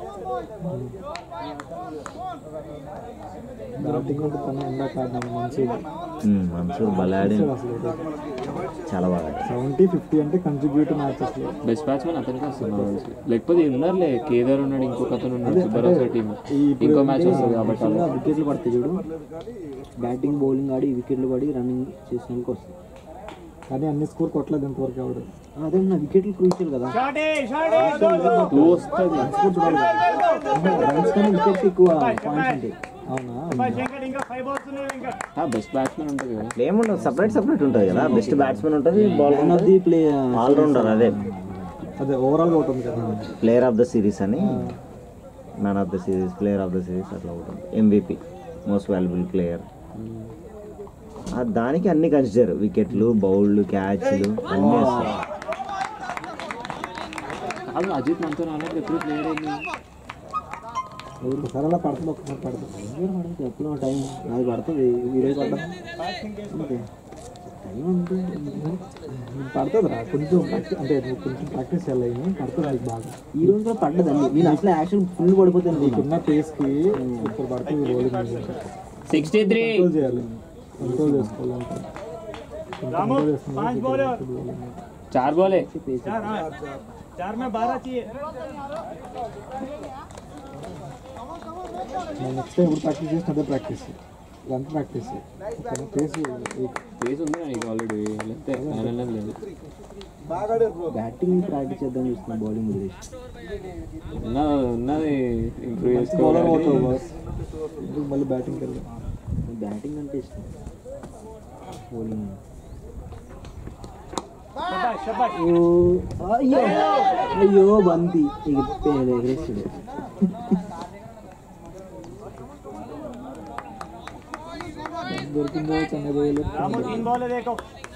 batting ఉంటే తన ఎందాక ఆడినాడు మంచిగా
ఉమ్, మన్సూర్ బలాడి
అసలు
చాలా బాగా ఆడాడు.
సెవెంటీ ఫిఫ్టీ అంటే కంట్రిబ్యూట్ మ్యాచెస్
బెస్ట్ బ్యాట్స్మెన్ అతనికి వస్తుంది నాకు తెలిసి. లేకపోతే ఉన్నారులే కేదార్ ఉన్నాడు ఇంకొక అతను ఉన్నాడు సుబ్బారావు టీం ఇంకో మ్యాచ్ వస్తుంది కాబట్టి అలా.
వికెట్లు పడతాయి చూడు బ్యాటింగ్ బౌలింగ్ ఆడి వికెట్లు పడి రన్నింగ్ చేసిన వస్తుంది కానీ అన్ని స్కోర్ కొట్టలేదు ఇంతవరకు ఆవిడ అదే నా వికెట్లు క్రూషియల్ కదా
షాటే షాటే
టూ వస్తుంది
రన్స్ కానీ వికెట్స్ ఎక్కువ పాయింట్స్ ఉంటాయి అవునా
వెంకట్ ఇంకా ఫైవ్ బాల్స్ ఉన్నాయి వెంకట్
బెస్ట్ బ్యాట్స్మెన్ ఉంటుంది కదా
ఏముండదు సపరేట్ సపరేట్ ఉంటుంది కదా బెస్ట్ బ్యాట్స్మెన్ ఉంటుంది ball
one of the play
allrounder అదే
అదే ఓవరాల్గా ఉంటుంది కదా
ప్లేయర్ ఆఫ్ ద సిరీస్ అని man of the series player of the series అట్లా ఉంటుంది ఎంవిపి మోస్ట్ వాల్యుబుల్ ప్లేయర్ దానికి అన్ని కన్సిడర్ వికెట్లు బౌల్డ్ క్యాచ్లు అన్నీ వస్తాయి
కాదు అజిత్ మనతో రాలేదు ఎప్పుడు ప్లేయర్ అయింది
ఒకసారి అలా పడుతుంది ఒకసారి పడుతుంది పడుతుంది ఎప్పుడు టైం అది పడుతుంది ఈరోజు పడ్డా అంతే టైం అంటే పడుతుంది రా కొంచెం ప్రాక్టీస్ అంటే నువ్వు కొంచెం ప్రాక్టీస్ చేయాలి పడుతుంది నీకు బాగా
ఈ రోజు కూడా పడ్డదండి నేను అసలు యాక్షన్ ఫుల్ పడిపోతాను
నీకున్న పేస్కి ఇప్పుడు పడుతుంది బౌలింగ్
సిక్స్టీ త్రీ
కంట్రోల్ చేయాలి కంట్రోల్ చేసుకోవాలంటే
रामू पांच बॉल और
చార్ బోలే
चार हाँ चार में बारह चाहिए
నేను నెక్స్ట్ టైం ఇప్పుడు ప్రాక్టీస్ చేసిన అదే ప్రాక్టీస్ ఇదంతా ప్రాక్టీస్ పేస్
ఫేస్ ఉంది నీకు ఆల్రెడీ లేకపోతే ఆయన లేదు
బ్యాటింగ్ ప్రాక్టీస్ చేద్దాం చూస్తున్నా బౌలింగ్ వదిలేసి
ఉన్న ఉన్నది ఇంప్రూవ్
బౌలర్
చేసుకోవాలి
అవుతావు బాస్ ఎందుకు మళ్ళీ బ్యాటింగ్కి వెళ్ళాం
బ్యాటింగ్ అంటే ఇష్టం బౌలింగ్
शाबाश शाबाश
అయ్యో అయ్యో బంతి ఎగిరిపోయాడు ఎగిరేస్తాడు
దొరికిందో చెన్నై పోయలేదు
रामू तीन बॉल है देखो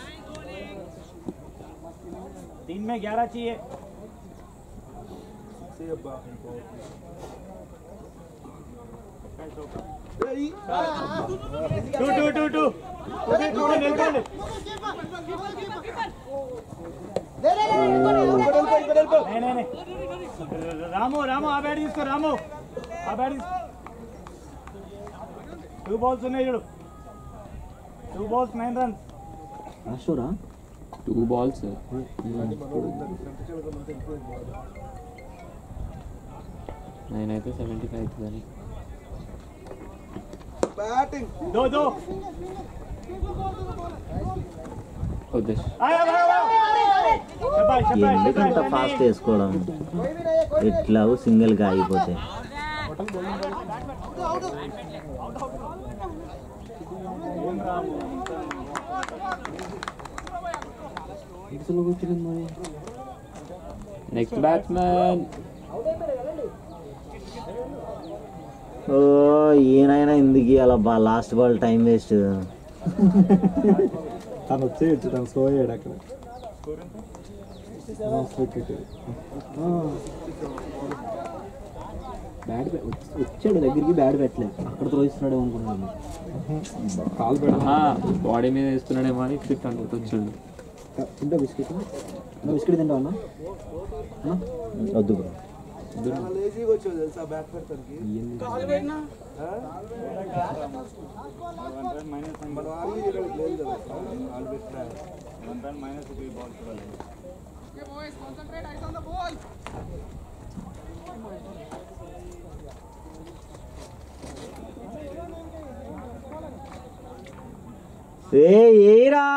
तीन में ग्यारह चाहिए two two two two two two నిలబడండి नहीं नहीं नहीं రాము రాము ఆ బ్యాట్ తీసుకో రాము ఆ బ్యాట్ తీసుకో టూ బాల్స్ ఉన్నాయి చూడు టూ బాల్స్ నైన్ రన్స్
రాష్ట్రా
టూ బాల్స్ నేనైతే సెవెంటీ ఫైవ్ అవుతుందని
दो दो
ఉద్దేశం
आया आया शाबाश शाबाश
ఎందుకంత ఫాస్ట్ వేసుకోవడం ఇట్లా సింగిల్గా అయిపోతాయి
ఇటుసలోకి వచ్చింది మరి
నెక్స్ట్ బ్యాట్స్మెన్
ఓ ఈయనైనా ఎందుకు ఇవ్వాలి బా లాస్ట్ బాల్ టైం వేస్ట్
తను వచ్చేయచ్చు తను స్లో అయ్యాడు అక్కడ లాస్ట్ వికెట్
బ్యాట్ వచ్చాడు దగ్గరికి బ్యాట్ పెట్టలేదు అక్కడ త్రోయిస్తున్నాడు అనుకున్నాను
కాల్ పెడ
బాడీ మీద వేస్తున్నాడేమో అని ఫిఫ్త్ అనుకుంటూ వచ్చిండు
తింటా బిస్కెట్ నువ్వు బిస్కెట్ తింటావు అన్న అన్న?
వద్దు బ్రో ఏ ఏరా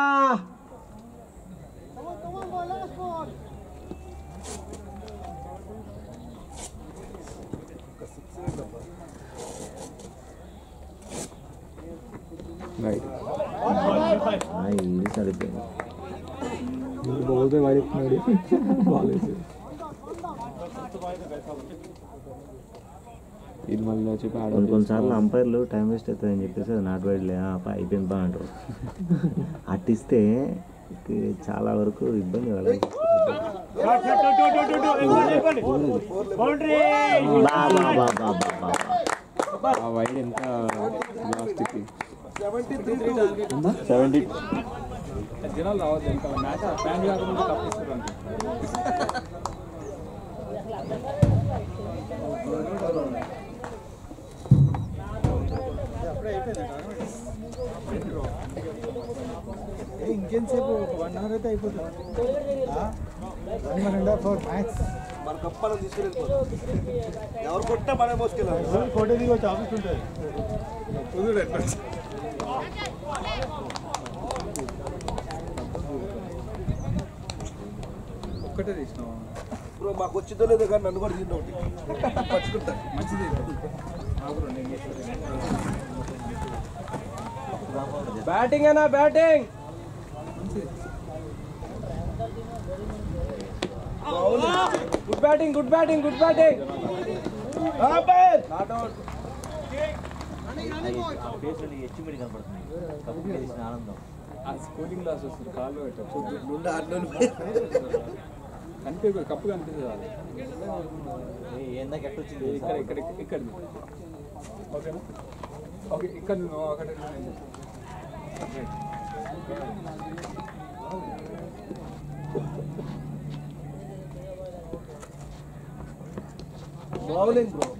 రైట్
ఆ, ఇది సరిపోయింది
బౌల్ పై వాడిస్తున్నాడు బాల్ వేసి
ఇది మళ్ళీ వచ్చి ఆడ
కొన్ని కొన్నిసార్లు అంపైర్లు టైం వేస్ట్ అవుతుంది అని చెప్పేసి అది నాట్ వైడ్లే అయిపోయింది బా అంటారు అట్టిస్తే చాలా వరకు ఇబ్బంది వాళ్ళకి
బౌండ్రీ
బా బా బా బా బా బా
ఆ వైడ్ ఎంత లాస్ట్కి సెవెంటీ
ఇంకేంసేపు ఒక వన్ అవర్ అయితే అయిపోతుంది one and half hour max
ఎవరు కొట్టే మనమే మోసుకెళ్ళాలి
ఫోటో దిగొచ్చు ఆఫీస్ ఉంటుంది ఒక్కటే తీసినావా
బ్రో మాకు వచ్చిందో లేదో కానీ నన్ను కూడా తిండి ఒకటి పచ్చుకుంటా
మంచిది
బ్యాటింగ్ అన్నా batting good batting good batting good batting not out
cooling glass వస్తుంది కాళ్ళు పెట్టచ్చు
నుండి ఆడినోళ్ళు
కనిపించదు కప్పు కనిపిస్తుంది ఇక్కడ ఇక్కడ ఇక్కడ ఓకేనా ఓకే ఇక్కడ నువ్వు అక్కడ
బౌలింగ్ బ్రో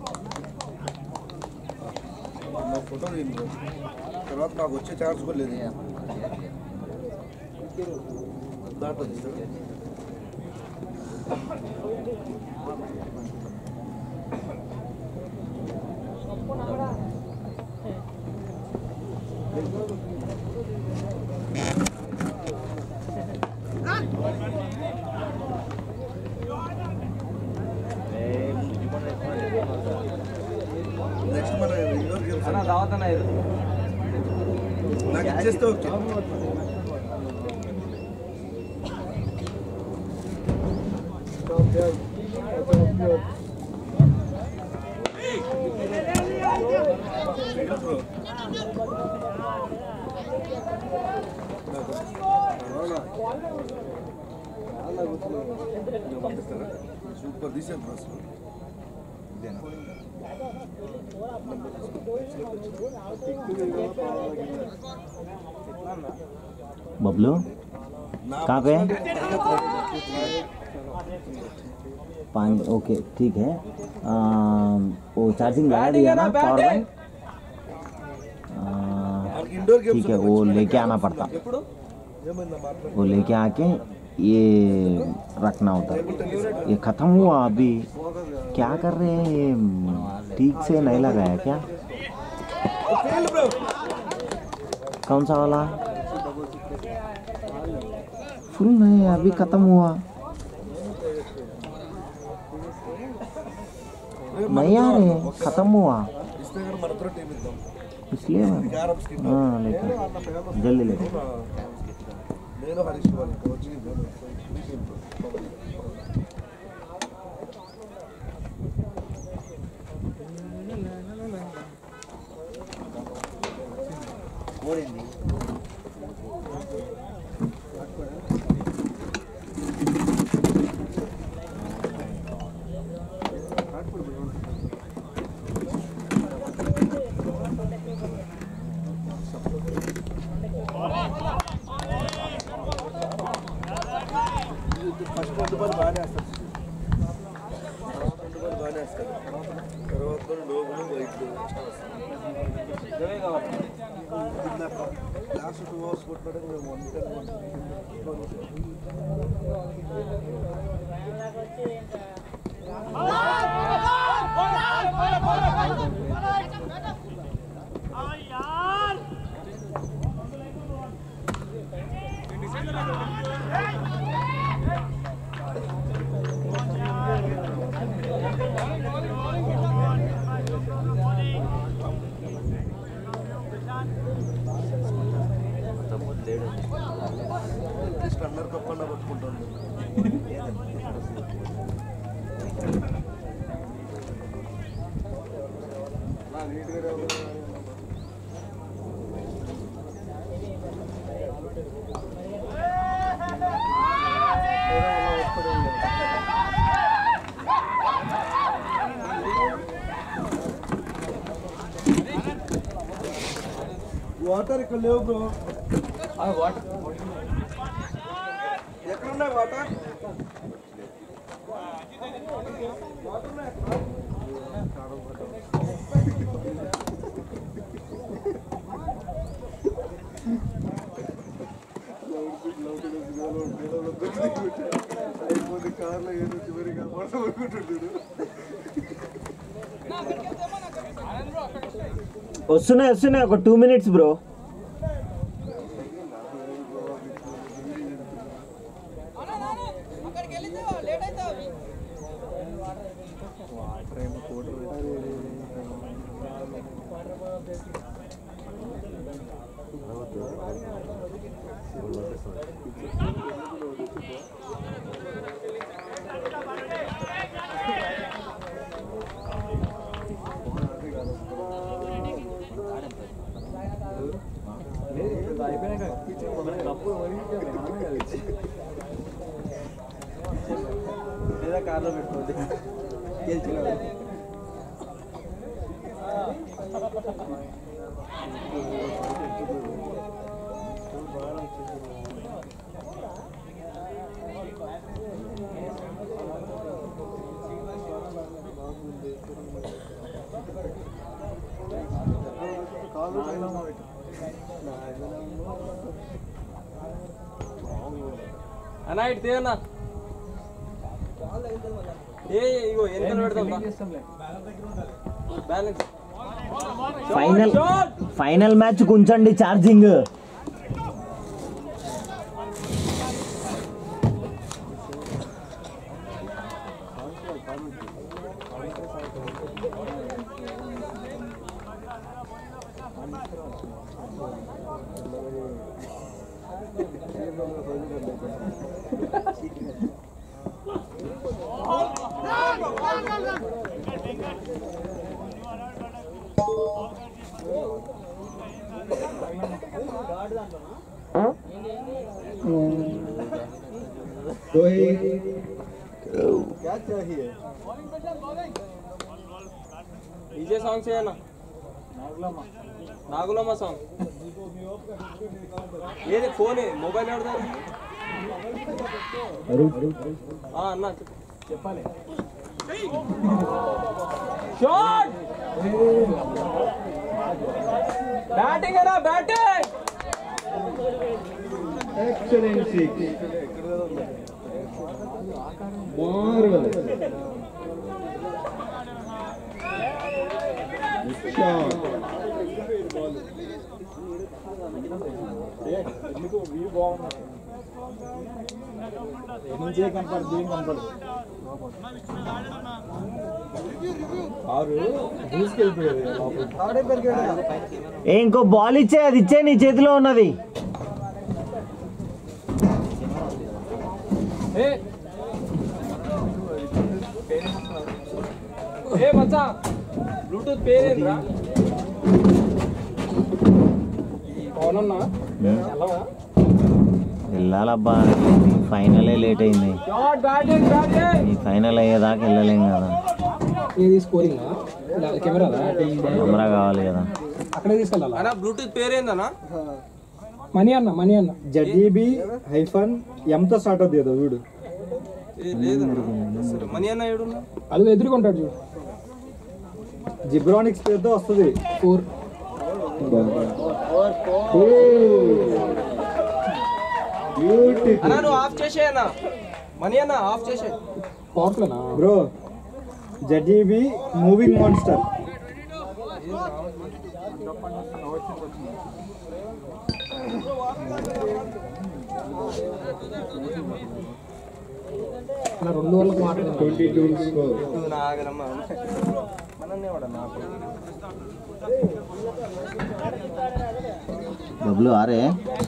నా ఫోటో తీయండి బ్రో తర్వాత నాకు వచ్చే ఛాన్స్ కూడా లేదు దాంట్లో తీస్తాడు నెక్స్ట్ మన ఇండోర్ గేమ్స్ నాకు ఇచ్చేస్తే ఓకే సూపర్ తీసాను బ్రో అసలు.
बबलू कहाँ पे पानी ओके ठीक है आ, वो चार्जिंग लगा दिया ना पावर बैंक आ,
మనకి ఇండోర్ గేమ్స్
ठीक है वो लेके आना पड़ता
ఎప్పుడు ఏమైందా మాట్లాడు
वो लेके आके ये रखना होता है ये ख़त्म हुआ अभी क्या कर रहे हैं ये ठीक से नहीं लगाया क्या
ఫీల్డ్ బ్రో
कौन सा वाला फुल नहीं अभी खत्म हुआ नहीं आ रहे खत्म हुआ
ఇస్తే కానీ మన ఇద్దరు టీం ఇద్దాం
इसलिए मैं-
క్యారమ్స్ కి
हाँ लेके जल्दी लेके
నేను హరీష్ వాళ్ళు కోచింగ్ ఇద్దాం ఫస్ట్ రెండు బాల్ బాగానే వేస్తారు రెండు బాల్ బాగానే వేస్తారు తర్వాత లోపల వైట్ లాస్ట్ టూ అవర్స్ కొట్టినాడు మేము వన్ టెన్ అట్లీస్ట్ అందరు కప్పన్న కొట్టుకుంటాను వాటర్ ఇక్కడ లేవు బ్రో ఎక్కడున్నాయి వాటర్ అయిపోతే కార్లో ఏదో చివరిగా పడుకుంటుంటాడు
వస్తున్నాయి వస్తున్నాయి ఒక టూ మినిట్స్ బ్రో
లేదా కార్లో పెట్టుకోండి గెలిచిన
అన్నా ఇటు తీయన్నా ఏ ఇగో ఎన్నికలు పెడతాం బ్యాలెన్స్
ఫైనల్ ఫైనల్ మ్యాచ్ ఉంచండి ఛార్జింగ్
డీజే సాంగ్స్ ఏనా నాగులమ్మ సాంగ్ ఏది ఫోన్ మొబైల్ ఎవరిదారు ఆ, అన్న చెప్పు. చెప్పాలి షాట్ బ్యాటింగ్ అన్నా బ్యాటింగ్ ఏ ఇంకో బాల్ ఇచ్చే అది ఇచ్చే నీ చేతిలో ఉన్నది ఏ ఏ మచ్చా బ్లూటూత్ పేరేంద్రా అవునన్నా
వెళ్ళాలబ్బా ఫైనలే లేట్ అయింది
షాట్ బ్యాటింగ్ బ్యాటింగ్
ఈ ఫైనల్ అయ్యేదాకా వెళ్ళలేం కదా
ఇది స్కోరింగ్ కెమెరా
కెమెరా కావాలి కదా
అక్కడే తీసుకెళ్ళాలా
అన్నా బ్లూటూత్ పేరేందన్నా
మనీ అన్న మనీ అన్న
జడ్ఈబి హైఫన్ ఎంతో స్టార్ట్ అవుతుంది కదా వీడు
ఏ, లేదన్నా అసలు మనీ అన్న ఏడున్నా
అది ఎదురుకుంటాడు చూడు
జిబ్రానిక్స్ పేరుతో వస్తుంది
ఫోర్
అన్నా నువ్వు ఆఫ్ చేసే అన్న మనీ అన్న ఆఫ్ చేసే
పవర్ఫుల్నా
బ్రో జడ్ఈబి మూవింగ్ మాన్స్టర్
అలా రెండు వాళ్ళకి మాట్లాడాను
నాగరమ్మ మనన్నే వాడ నాకు
డబ్బులు ఆరే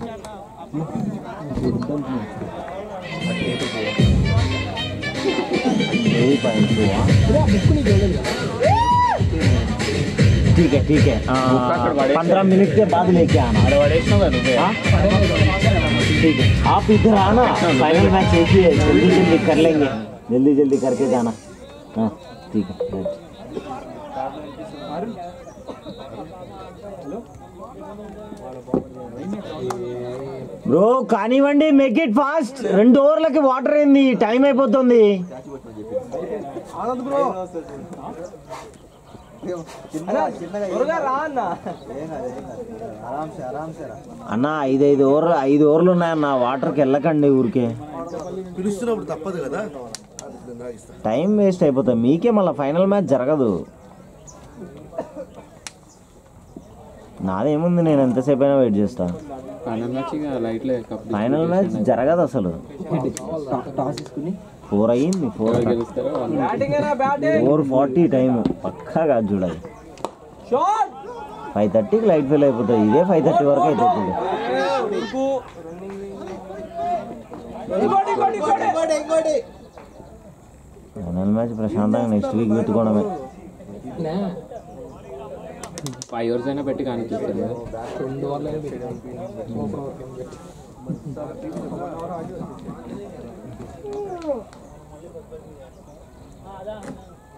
यही पॉइंट हुआ ठीक है ठीक है पंद्रह मिनट के बाद लेके आना हाँ? ठीक है आप इधर आना फाइनल मैच एक ही है जल्दी जल्दी कर लेंगे जल्दी जल्दी करके जाना हाँ ठीक है राइट బ్రో కానివ్వండి మేక్ ఇట్ ఫాస్ట్ రెండు ఓవర్లకి వాటర్ అయింది టైం అయిపోతుంది
త్వరగా రా అన్న
అన్న ఐదు ఐదు ఓవర్లు ఐదు ఓవర్లు ఉన్నాయన్న వాటర్కి వెళ్ళకండి ఊరికే
పిలుస్తున్నప్పుడు తప్పదు కదా
టైం వేస్ట్ అయిపోతుంది మీకే మళ్ళీ ఫైనల్ మ్యాచ్ జరగదు నాదేముంది నేను ఎంతసేపు అయినా వెయిట్ చేస్తా
ఫైనల్ మ్యాచ్ ఇక లైట్లే కప్
ఫైనల్ మ్యాచ్ జరగదు అసలు
టాస్ తీసుకుని
ఫోర్ అయ్యింది ఫోర్
గెలుస్తారో వాళ్ళు
బ్యాటింగ్ అయినా బ్యాటింగ్
ఫోర్ ఫార్టీ టైం పక్కా కాదు చూడాలి
షాట్
ఫైవ్ థర్టీకి లైట్ ఫెయిల్ అయిపోతుంది ఇదే ఫైవ్ థర్టీ వరకు అవుతుంది
ఉరుకు ఇంకోటి ఇంకోటి ఇంకోటి
ఫైనల్ మ్యాచ్ ప్రశాంతంగా నెక్స్ట్ వీక్ పెట్టుకోవడమే
ఫైవ్ ఇయర్స్ అయినా పెట్టి కానిపిస్తారు కదా
రెండు వాళ్ళే సూపర్ ఓవర్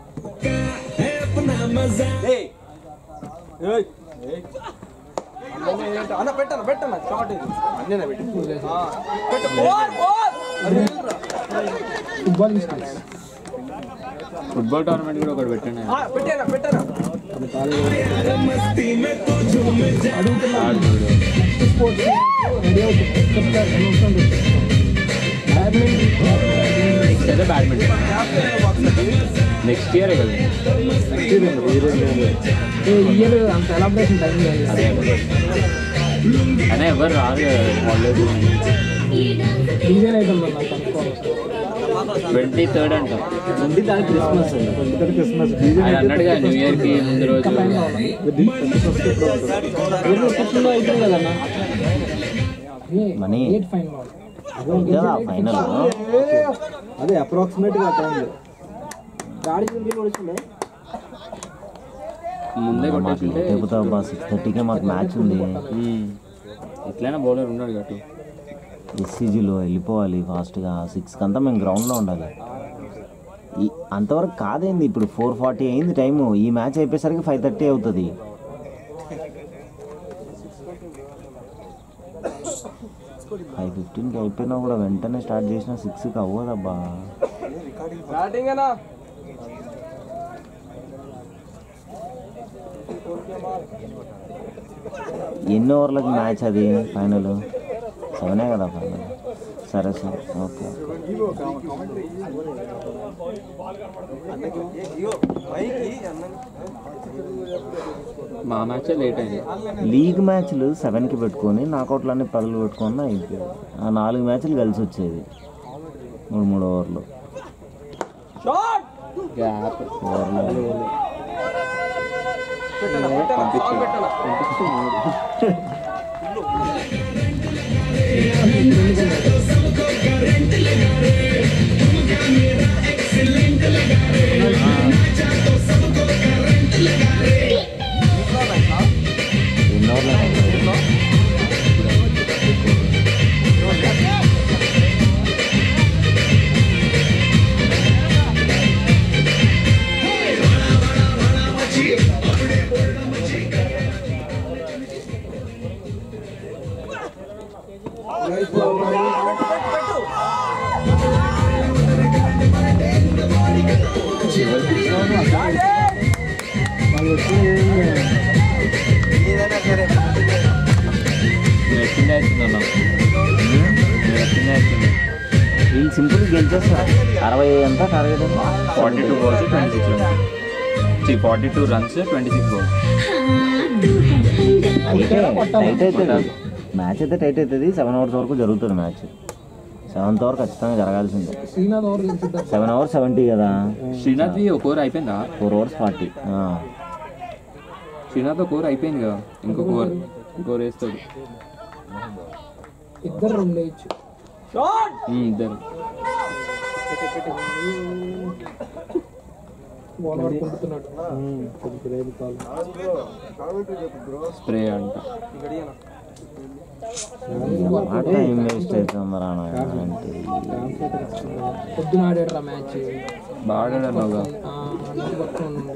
ఏయ్ ఏయ్ అన్న పెట్టన్న పెట్టన్న షార్ట్ ఇది అన్నీ పెట్టి ఆ, పెట్టు పోర్ పోర్ అది వెళ్ళురా.
ఫుట్బాల్ తీసుకోండి
ఫుట్బాల్ టోర్నమెంట్ కూడా ఒకటి పెట్టండి
ఆ, పెట్టేనా పెట్టేనా
ఆడు చూడు.
స్పోర్ట్స్ రెడీ అవుతుంది చెప్తారు అనవసరం
నెక్స్ట్ అయితే బ్యాడ్మింటన్ నెక్స్ట్ ఇయర్ కదా
ఏ ఇయర్ అంత ఎలాబరేషన్ టైం లేదు
అదే కానీ ఎవరు రారు హాలిడేస్
డిజైన్ అయితే మరి నాకు కనుక్కోవాలి
ట్వంటీ థర్డ్ అంట
ట్వంటీ థర్డ్ క్రిస్మస్ అండి ట్వంటీ థర్డ్ క్రిస్మస్
ఆయన అన్నాడుగా న్యూ ఇయర్ కి ముందు రోజు
రిసెప్షన్ అయిపోయింది కదన్న
మనీ
ఎయిట్ ఫైన్
కదా ఫైనల్
అదే అప్రాక్సిమేట్ గా టైంలో గాడి చూసి వచ్చిండే
ముందే కొట్టేసింటే
లేకపోతే బా సిక్స్ థర్టీకే మాకు మ్యాచ్ ఉంది
ఉమ్. ఎట్లయినా బౌలర్ ఉన్నాడు గట్టు
ఎస్సీజీలో వెళ్ళిపోవాలి ఫాస్ట్గా సిక్స్కి అంతా మేము గ్రౌండ్లో ఉండాలి ఈ అంతవరకు కాదేంది ఇప్పుడు ఫోర్ ఫార్టీ అయింది టైము ఈ మ్యాచ్ అయిపోయేసరికి ఫైవ్ థర్టీ అవుతుంది ఫైవ్ ఫిఫ్టీన్కి అయిపోయినా కూడా వెంటనే స్టార్ట్ చేసిన సిక్స్కి అవ్వదబ్బా
బ్యాటింగ్ అన్నా
ఎన్ని ఓవర్లకి మ్యాచ్ అది ఫైనల్ సెవెనే కదా ఫైనల్ సరే సరే ఓకే
మా మ్యాచ్ లేట్ అయింది
లీగ్ మ్యాచ్లు సెవెన్కి పెట్టుకొని నాకౌట్లన్నీ పదులు పెట్టుకొని అయిపోయాయి ఆ నాలుగు మ్యాచ్లు కలిసి వచ్చేది మూడు మూడు ఓవర్లు
షాట్
గ్యాప్
ఓవర్లు
పెట్టనా పెట్టనా సాల్ పెట్టనా
ఎన్ని ఓవర్లు అయిపోయాయి?
వచ్చిందే అవుతుంది అన్న వచ్చిందే అవుతుంది
వీళ్ళు సింపుల్ గెలిచేస్తారు అరవై ఎంత target
forty two balls twenty six runs forty two runs twenty six balls
అయితే టైట్ అవుతుంది మ్యాచ్ అయితే టైట్ అవుతుంది సెవెన్ అవర్స్ వరకు జరుగుతుంది మ్యాచ్ సెవెంత్ ఓవర్ ఖచ్చితంగా జరగాల్సిందే
శ్రీనాథ్ ఓవర్ గెలిచిద్దాం
సెవెన్ అవర్స్ సెవెంటీ కదా
శ్రీనాథ్ ఒక ఓవర్ అయిపోయిందా
ఫోర్ అవర్స్ ఫార్టీ
శ్రీనాథ్ ఒక ఓవర్ అయిపోయింది కదా ఇంకొక ఓవర్ ఇంకో ఓవర్ వేస్తాడు
ఇద్దరు రెండు వేయచ్చు
షాట్
ఉమ్, ఇద్దరు
బాల్ పడుకుంటున్నాడు
స్ప్రే అంట
టైం వేస్ట్ అవుతుంది రా నాయన అంటే
పొద్దున ఆడాడు రా మ్యాచ్
బాగా అన్నావుగా
అన్నది పట్టుకొని ఉంది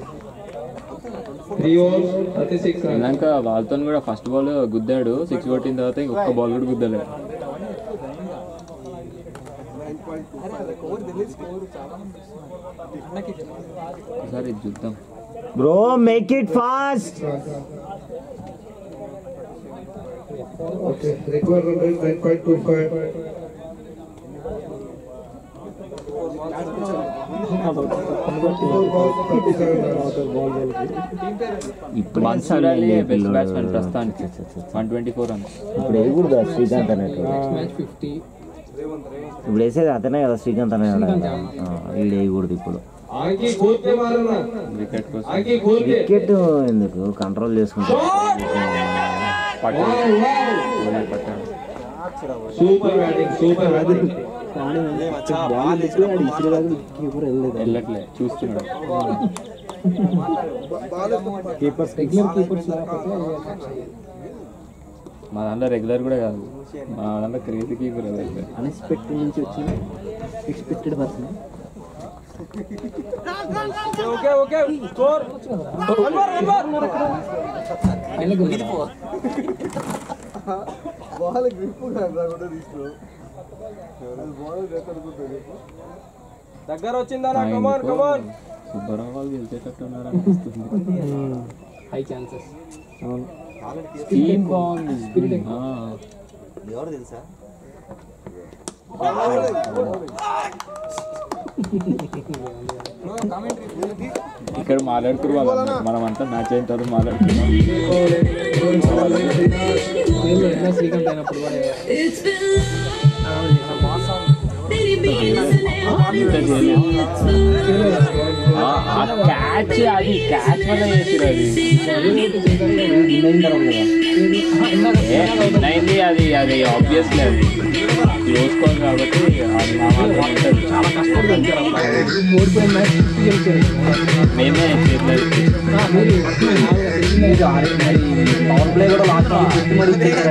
ఇందాక వాళ్ళతో కూడా ఫస్ట్ బాల్ గుద్దాడు సిక్స్ కొట్టిన తర్వాత ఇంకొక బాల్ కూడా గుద్దలే ఒకసారి ఇది చూద్దాం
bro make it fast
Required run rate 9.25.
ఇప్పుడు
మన్సూరాలి బెస్ట్ బ్యాట్స్మెన్ ప్రస్తుతానికి వన్ ట్వంటీ ఫోర్ రన్స్
ఇప్పుడు వేయకూడదు శ్రీకాంత్ అన్నట్టు
మ్యాచ్ ఫిఫ్టీ
ఇప్పుడు వేసేది అతనే కదా శ్రీకాంత్ అనే వీడు వేయకూడదు ఇప్పుడు
వికెట్ కోసం
వికెట్ ఎందుకు కంట్రోల్ చేసుకుంటా
పట్టాడు పట్టాడు
బాల్ తెచ్చి ఆడు ఇసిరేదాకా కీపర్ వెళ్ళలేదు
వెళ్ళట్లే చూస్తున్నాడు
రెగ్యులర్ కీపర్స్ లేకపోతే
మా దాంట్లో రెగ్యులర్ కూడా కాదు మా దాంట్లో క్రేజీ కీపర్ అదైతే
అన్ఎక్స్పెక్టెడ్ నుంచి వచ్చిన expected person
okay okay score one more one more
ఆయనకు
బాల్ గ్రిప్ రాకుండా తీసుకో బాల్ ఎక్కడుకుంటుంది చెప్పు
దగ్గర వచ్చిందా కమాన్ కమాన్
సుబ్బారావు వాళ్ళు గెలిచేటట్టు ఉన్నారు అనిపిస్తుంది
హై ఛాన్సెస్
టీం బాగుంది ఆ.
ఎవరు తెలుసా
ఇక్కడ మాట్లాడుతురు వాళ్ళు మనం అంతా మ్యాచ్ అయిన తర్వాత మాట్లాడుతున్నాం
ఎన్నో శ్రీకాంత్ అయినప్పుడు కూడా
ఇంత చేయలేదు. ఆ ఆ క్యాచ్ అది క్యాచ్ వల్ల చేసిరు అది ఏ, నైన్ది అది అది ఆబ్వియస్లీ అది క్లోజ్ కాల్ కాబట్టి అది మా వాళ్ళు ఉంటుంది. చాలా కష్టం
ఓడిపోయిన మ్యాచ్ గెలిచారు
మేమే చేయలేదు
పవర్ ప్లే కూడా లాస్ట్ మరి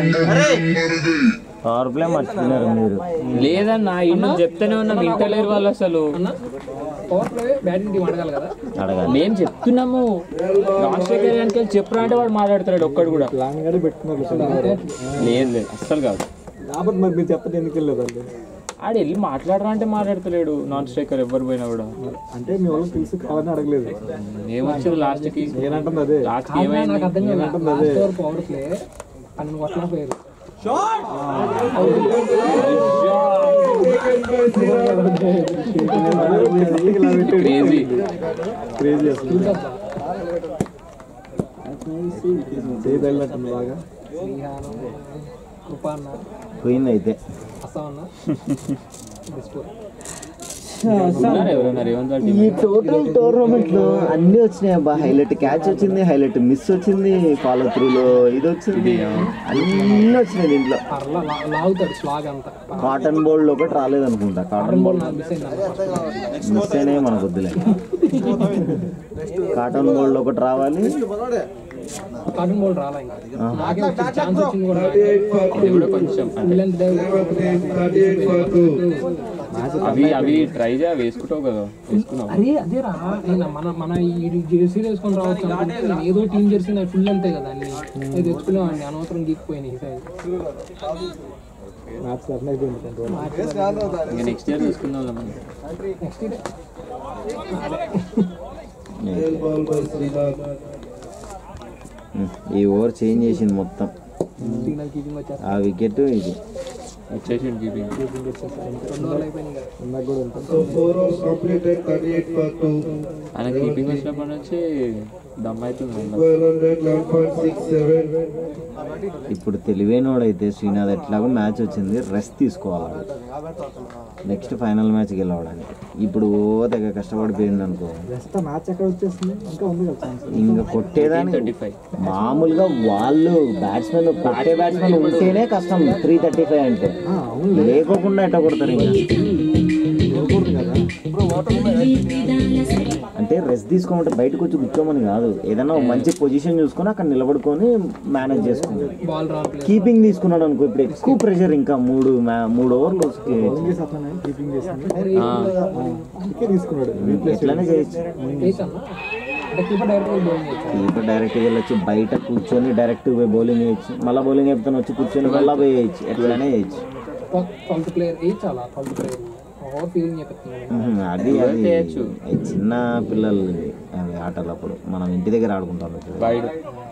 పవర్ ప్లే మర్చిపోయినారు మీరు
లేదన్నా ఇల్లు చెప్తూనే ఉన్నాం ఇంటలేరు వాళ్ళు అసలు
పవర్ ప్లే బ్యాటింగ్ టీం అడగాలి కదా
అడగాలి
మేము చెప్తున్నాము లాస్ట్ వెనకాల చెప్పరా అంటే వాడు మాట్లాడతాడు ఒక్కడు కూడా
ప్లాన్ కూడా పెట్టుకున్నారు
లేదు లేదు అస్సలు కాదు
కాబట్టి మరి మీరు చెప్పండి ఎందుకు వెళ్ళలేదు వాళ్ళు
ఆడు వెళ్ళి మాట్లాడరా అంటే మాట్లాడతలేడు నాన్ స్ట్రైకర్ ఎవరు పోయినా కూడా
అంటే మీ వాళ్ళకి తెలుసు కావాలని అడగలేదు
ఏమొచ్చింది లాస్ట్ కి
నేనంటుంది అదే
లాస్ట్
కాదు,
ఏమైంది
నాకు అర్థం కాదు లాస్ట్ ఓవర్ పవర్ ప్లే పన్నెండు కొట్ల పోయారు
క్రేజీ
క్రేజీ అసలు చేయి తగిలినట్టుంది బాగా
శ్రీహానం కృపాన్న
పోయింది అయితే
అస్సామన్న డిస్పోర్
ఉన్నారు ఎవరైనా రేవంత్ రెడ్డి
ఈ టోటల్ టోర్నమెంట్ లో అన్ని వచ్చినాయి అబ్బా హైలైట్ క్యాచ్ వచ్చింది హైలైట్ మిస్ వచ్చింది ఫాలో త్రూలో ఇది వచ్చింది అన్ని వచ్చినాయి దీంట్లో
పర్లా లా- లాగుతాడు స్లాగ్ అంతా
కాటన్ బోల్డ్ ఒకటి రాలేదు అనుకుంటా కాటన్ బోల్డ్
నాకు మిస్ అయింది
మిస్ అయినాయి మనకు వద్దులే కాటన్ బోల్డ్ ఒకటి రావాలి
కాటన్ బోల్ రాలా ఇంకా నాకే ఛాన్స్ వచ్చింది కూడా
ఇది కూడా కొంచెం అంటే
విలన్
అవి అవి ట్రై చేయ వేసుకుంటావు కదా వేసుకున్నావు
అరే అదే రా నేను మన మన ఈ జెర్సీ వేసుకొని రావచ్చు అనుకుంటే నేను ఏదో టీం జెర్సీ నాకు ఫుల్ అంతే కదా అన్ని నేను తెచ్చుకునేవాడిని అనవసరం గీక్పోయినాయి ఈసారి
మ్యాచ్ అర్థం అయిపోయింది కొంచెం
ఇంకా నెక్స్ట్ ఇయర్ తీసుకుందాం మనం
నెక్స్ట్ ఇయర్
ఉమ్, ఈ ఓవర్ చేంజ్ చేసింది మొత్తం
సిగ్నల్ కీపింగ్ వచ్చేస్తా
ఆ వికెట్ ఇది
వచ్చేసి కీపింగ్
రెండు రోజులు అయిపోయినాయి కదా
ఇందాక కూడా ఉంటుంది
So four overs completed, 38 for 2,
ఆయన కీపింగ్ వచ్చినప్పటి నుంచి దమ్ అవుతుంది మళ్ళీ
1211.67.
ఇప్పుడు తెలివైనోడైతే శ్రీనాథ్ ఎట్లాగో మ్యాచ్ వచ్చింది రెస్ట్ తీసుకోవాలి నెక్స్ట్ ఫైనల్ మ్యాచ్ గెలవడానికి ఇప్పుడు ఓ తెగ కష్టపడిపోయింది అనుకో
జస్ట్ మ్యాచ్ ఎక్కడ వచ్చేస్తుంది ఇంకా ఉంది కదా ఛాన్స్
ఇంకా కొట్టేదానికి
థర్టీ ఫైవ్
మామూలుగా వాళ్ళు బ్యాట్స్మెన్ కొట్టే బ్యాట్స్మెన్ ఉంటేనే కష్టం త్రీ థర్టీ ఫైవ్ అంటే లేకోకుండా ఎట్ట కొడతారు ఇంకా అంటే రెస్ట్ తీసుకోమంటే బయటకు వచ్చి కూర్చోమని కాదు ఏదైనా ఒక మంచి పొజిషన్ చూసుకొని అక్కడ నిలబడుకొని మేనేజ్ చేసుకుంటారు
బాల్ రాన్ ప్లే
కీపింగ్ తీసుకున్నాడు అనుకో ఇప్పుడు ఎక్కువ ప్రెషర్ ఇంకా మూడు మ్యా- మూడు ఓవర్లు
చేసి అతనే కీపింగ్ చేసింది అందుకే తీసుకున్నాడు
ఎట్లనే చేయొచ్చు
వేసాను అంటే కీపర్ డైరెక్ట్ బౌలింగ్ చేశాను
కీపర్ డైరెక్ట్ వెళ్ళొచ్చు బయట కూర్చొని డైరెక్ట్ పోయి బౌలింగ్ వేయచ్చు మళ్ళీ బౌలింగ్ అయిపోతాను వచ్చి కూర్చొని మళ్ళీ పోయి వేయచ్చు ఎట్లనే చేయొచ్చు
ట్వెల్త్ ప్లేయర్ ఏ చాలా ట్వెల్త్ ప్లేయర్ ఓవర్ ఫీలింగ్ చెప్తున్నాను
ఉహుం, అది అది
చేయొచ్చు.
అది చిన్న పిల్లలు అవి ఆటలు అప్పుడు మనం ఇంటి దగ్గర ఆడుకుంటాం ఇప్పుడు.
వైడ్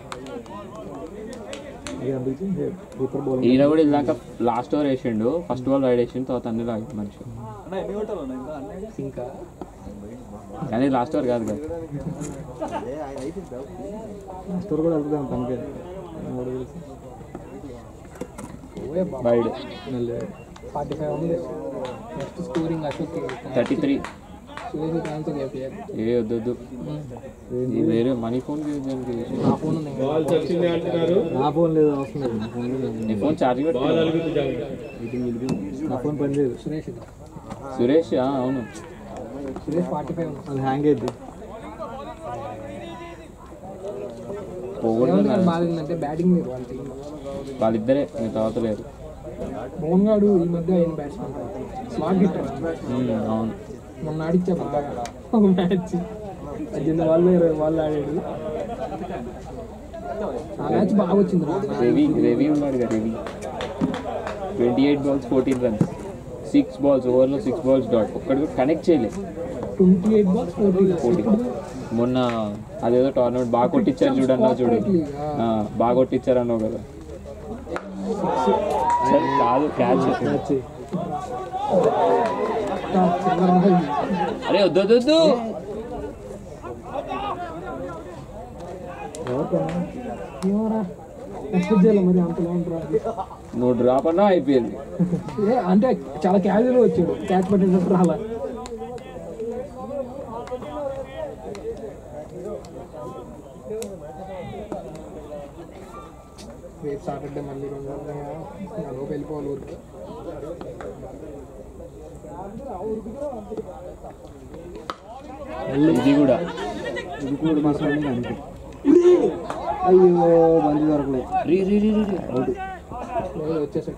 కీపర్ బౌల్
ఈయన కూడా ఇందాక లాస్ట్ ఓవర్ వేసిండు ఫస్ట్ బాల్ వైడ్ వేసిండు తర్వాత అన్ని లాగి మనిషి
ఇంకా
కానీ లాస్ట్ ఓవర్ కాదు కదా
స్టోర్ కూడా వెళ్తుంది తనకే
వైడ్
ఫార్టీ ఫైవ్ ఉంది next scoring Ashok
thirty three
Suresh cancel చేయాలి
ఏ వద్దు వద్దు ఇది వేరే మనీ ఫోన్ దానికి
నా ఫోన్ ఉంది
నా ఫోన్ లేదు అవసరం లేదు నా ఫోన్ లేదు
నీ ఫోన్ ఛార్జింగ్ పెట్టుకో
నా ఫోన్ పని చేయదు
సురేష్ ఇది.
సురేష్ ఆ, అవును
సురేష్ ఫార్టీ ఫైవ్ ఉంది
అది హ్యాంగ్ అయింది
పోగొట్టు
బాగా ఏంటంటే బ్యాటింగ్ మీరు వాళ్ళ టీం
వాళ్ళిద్దరే మీ తర్వాత లేరు
మోహన్ గాడు ఈ మధ్య అయిన బ్యాట్స్మెన్ స్లాట్ హిట్టర్
ఉమ్, అవును
మొన్న ఆడిచ్చా బాగా ఒక మ్యాచ్ పద్దెనిమిది వాళ్ళు ఇరవై వాళ్ళు ఆడాడు ఆ మ్యాచ్ బాగా వచ్చింది రా
రవి రవి ఉన్నాడు కదా Ravi twenty eight balls fourteen runs six balls ఓవర్లో సిక్స్ బాల్స్ డాట్ ఒక్కడు కూడా కనెక్ట్ చేయలేదు
twenty eight balls forty
forty మొన్న అదేదో టోర్నమెంట్ బాగా కొట్టించారు చూడన్నా చూడు ఆ, బాగా కొట్టించారు అన్నావు కదా సరే, కాదు క్యాచ్ అరే వద్దు వద్దు వద్దు
ఏమోరా ఎక్స్పెక్ట్ చేయాలి మరి అంత లాంగ్ డ్రాప్
నువ్వు డ్రాప్ అన్నా అయిపోయింది
ఏ అంటే చాలా క్యాజువల్ వచ్చాడు క్యాచ్ పట్టేటప్పుడు రాలా రేపు సాటర్డే మళ్ళీ రెండు లోపు వెళ్ళిపోవాలి ఊరికి
ఇది కూడా
ఇది కూడా మాత్రమే అంతే అయ్యో బండి దొరకలేదు
రీ రీ రీ రీ
వచ్చేసాడు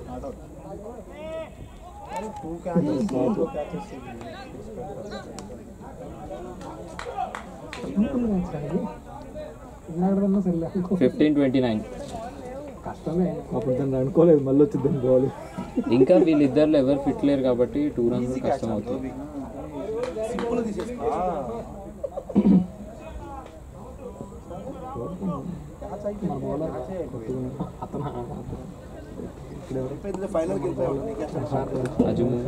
ఉన్నాడన్నా సరే
ఫిఫ్టీన్ ట్వంటీ నైన్
కష్టమే
అప్పుడు దాన్ని అనుకోలేదు మళ్ళీ వచ్చిందని బాల్
ఇంకా వీళ్ళిద్దరిలో ఎవరు ఫిట్ లేరు కాబట్టి టూ రన్స్ కష్టం అవుతుంది
సింపుల్ తీసేస్తా
మన బౌలర్ అతను
అయిపోయింది ఫైనల్కి వెళ్ళిపోయాడు నీకు ఎట్లా
అజుము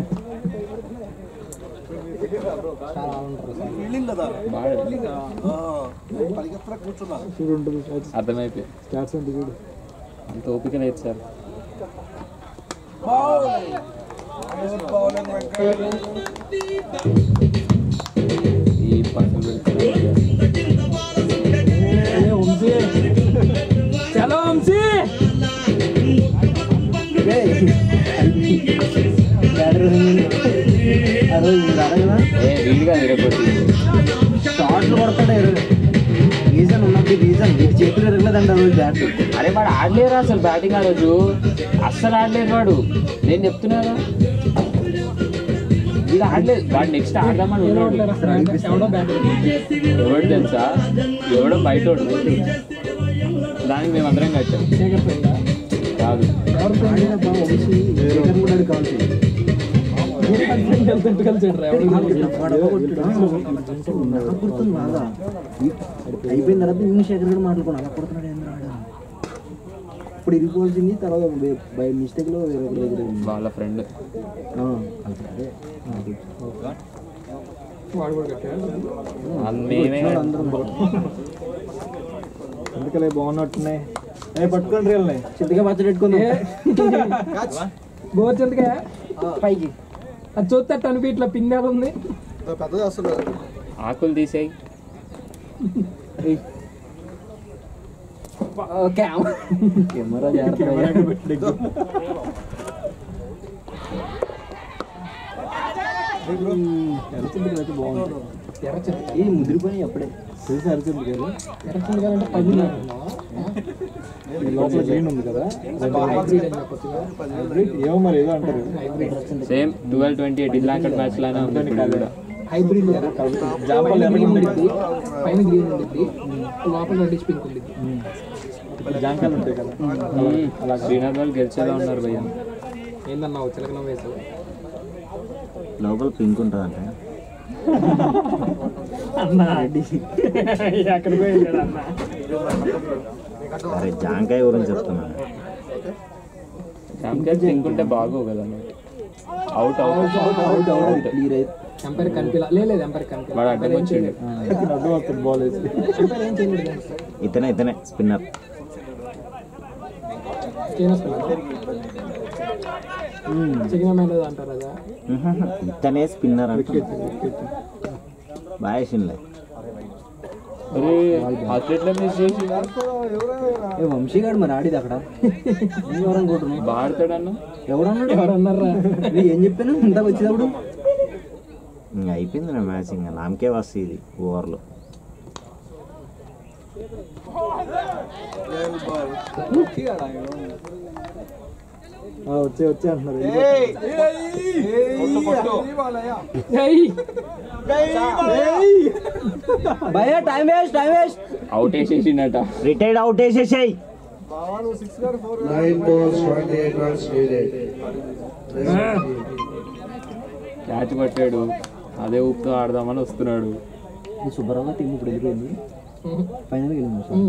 ఫీలింగ్ కదా
బాగా
ఆ, పరిగెత్తరా కూర్చున్నా
చూడు ఉంటుంది స్టాట్స్
అర్థమైపోయింది
స్టాట్స్ అంటే చూడు
అంత ఓపిక లేదు సార్
బౌలింగ్ వెంకట్
ఈ పనులు పెడుతున్నారు
వంశీ చలో వంశీ
ఏ వీలుగా తిరగొద్దు
షార్ట్లు కొడతాడు రీజన్ ఉన్నప్పుడు రీజన్ వీటి చేతులు ఎరగలేదండి ఆ రోజు బ్యాట్
అరే వాడు ఆడలేరు అసలు బ్యాటింగ్ ఆ రోజు అస్సలు ఆడలేరు వాడు నేను చెప్తున్నాను వీడు ఆడలేదు వాడు నెక్స్ట్ ఆడదామని ఉన్నాడు
ఎవడో బ్యాట్
ఎవడు తెలుసా ఎవడో బయట దానికి మేము అందరం కట్టాం
శేఖర్ ఫ్రెండ్
కాదు
ఎవరు ఫ్రెండ్
కూడా కావాలి
కలిసి కలిసాడు రా ఎవరు
నాకు గుర్తుంది బాగా ఈ- అయిపోయిన తర్వాత ఇన్ని శేఖర్ కూడా మాట్లాడుకున్నాను అలా కొడుతున్నాడు ఏంద్రా ఆడ ఇప్పుడు ఇరిగిపోవాల్సింది తర్వాత బై మిస్టేక్ లో వేరే ఒకటి ఎగిరింది.
వాళ్ళ ఫ్రెండ్
ఆ, అదే నాకు
వాడు కూడా కట్టాడు
మేమే
ఎందుకలే బాగున్నట్టున్నాయి ఏ పట్టుకోండి రియల్ని చిట్టుగా పచ్చడి పెట్టుకుందాం
గోర్చంతగా పైకి అది చూస్తే అట్ట అనిపి ఇట్లా పిన్నెల ఉంది
పెద్దది అసలు
ఆకులు తీసేయి
కెమెరా జాగ్రత్త అరచింది బాగుంటుంది
ఎర్రచింత
ఈ ముదిరిపోయి అప్పుడే తెలిసి అరచింది కదా
ఎర్రచింత అంటే పది
ఈ లోపల గ్రీన్ ఉంది కదా
హైబ్రిడ్ అని చెప్పొచ్చుగా
హైబ్రిడ్ ఏమో మరి ఏదో అంటారు
సేమ్ ట్వెల్వ్ ట్వంటీ ఎయిట్ ఇలాంటి మ్యాచ్ లానే ఉంది ఇప్పుడు కూడా
హైబ్రిడ్
జాంపల్
పైన
ఎర్రగా
గ్రీన్
ఉంది
ఉండిద్ది పైన గ్రీన్ ఉండిద్ది లోపల రెడ్డిష్ పింక్ ఉండిద్ది
ఇప్పుడు జాంకాయలు ఉంటాయి కదా
అలా శ్రీనాథ్ వాళ్ళు గెలిచేలా ఉన్నారు భయ్య
ఏందన్నావు చిలకన వేసావు
లోపల పింక్ ఉంటుందంటే
ఎక్కడికి వెళ్ళాడు అన్న
అరే జాంకాయ గురించి చెప్తున్నాను
జామకాయలు తింటుంటే బాగోవు కదా out out
out out clear అయితే
ఎంపైర్ కనిపిలా లేదు ఎంపైర్ కనిపిలా
వాడు అడ్డం వచ్చిండు
అడ్డు వస్తుంది బాల్ వేసి
ఎంపైర్ ఏం చేయలేడు దాన్ని.
ఇతనే ఇతనే స్పిన్నర్
స్టేనస్ పిల్లలు చికెన్ మ్యాన్ ఏదో అంటారు అదా
ఇతనే స్పిన్నర్ అంటే బాగా వేసిండే
అరే అట్లెట్లా మిస్ చేసి
ఏ వంశీ గారు మరి ఆడిది అక్కడ ఎవరు అనుకుంటున్నావు
బాగా ఆడతాడన్న
ఎవడన్నాడు
ఎవరన్నారా
నేను ఏం చెప్పాను ఇందాక వచ్చేటప్పుడు
ఇంకా అయిపోయింది నా మ్యాచ్ ఇంకా నామకే వస్తుంది ఇది ఓవర్లో
ఆ, వచ్చే వచ్చే అంటున్నారు
ఏయ్
భయ time waste time waste
out వేసేసిండట
రిటైర్డ్ అవుట్ వేసేసాయి
Nine balls, twenty-eight runs needed.
Catch పట్టాడు అదే ఊపుతో ఆడదామని వస్తున్నాడు
ఈ సుబ్బారావు టీం ఇప్పుడు వెళ్ళిపోయింది ఫైనల్ వెళ్ళింది సార్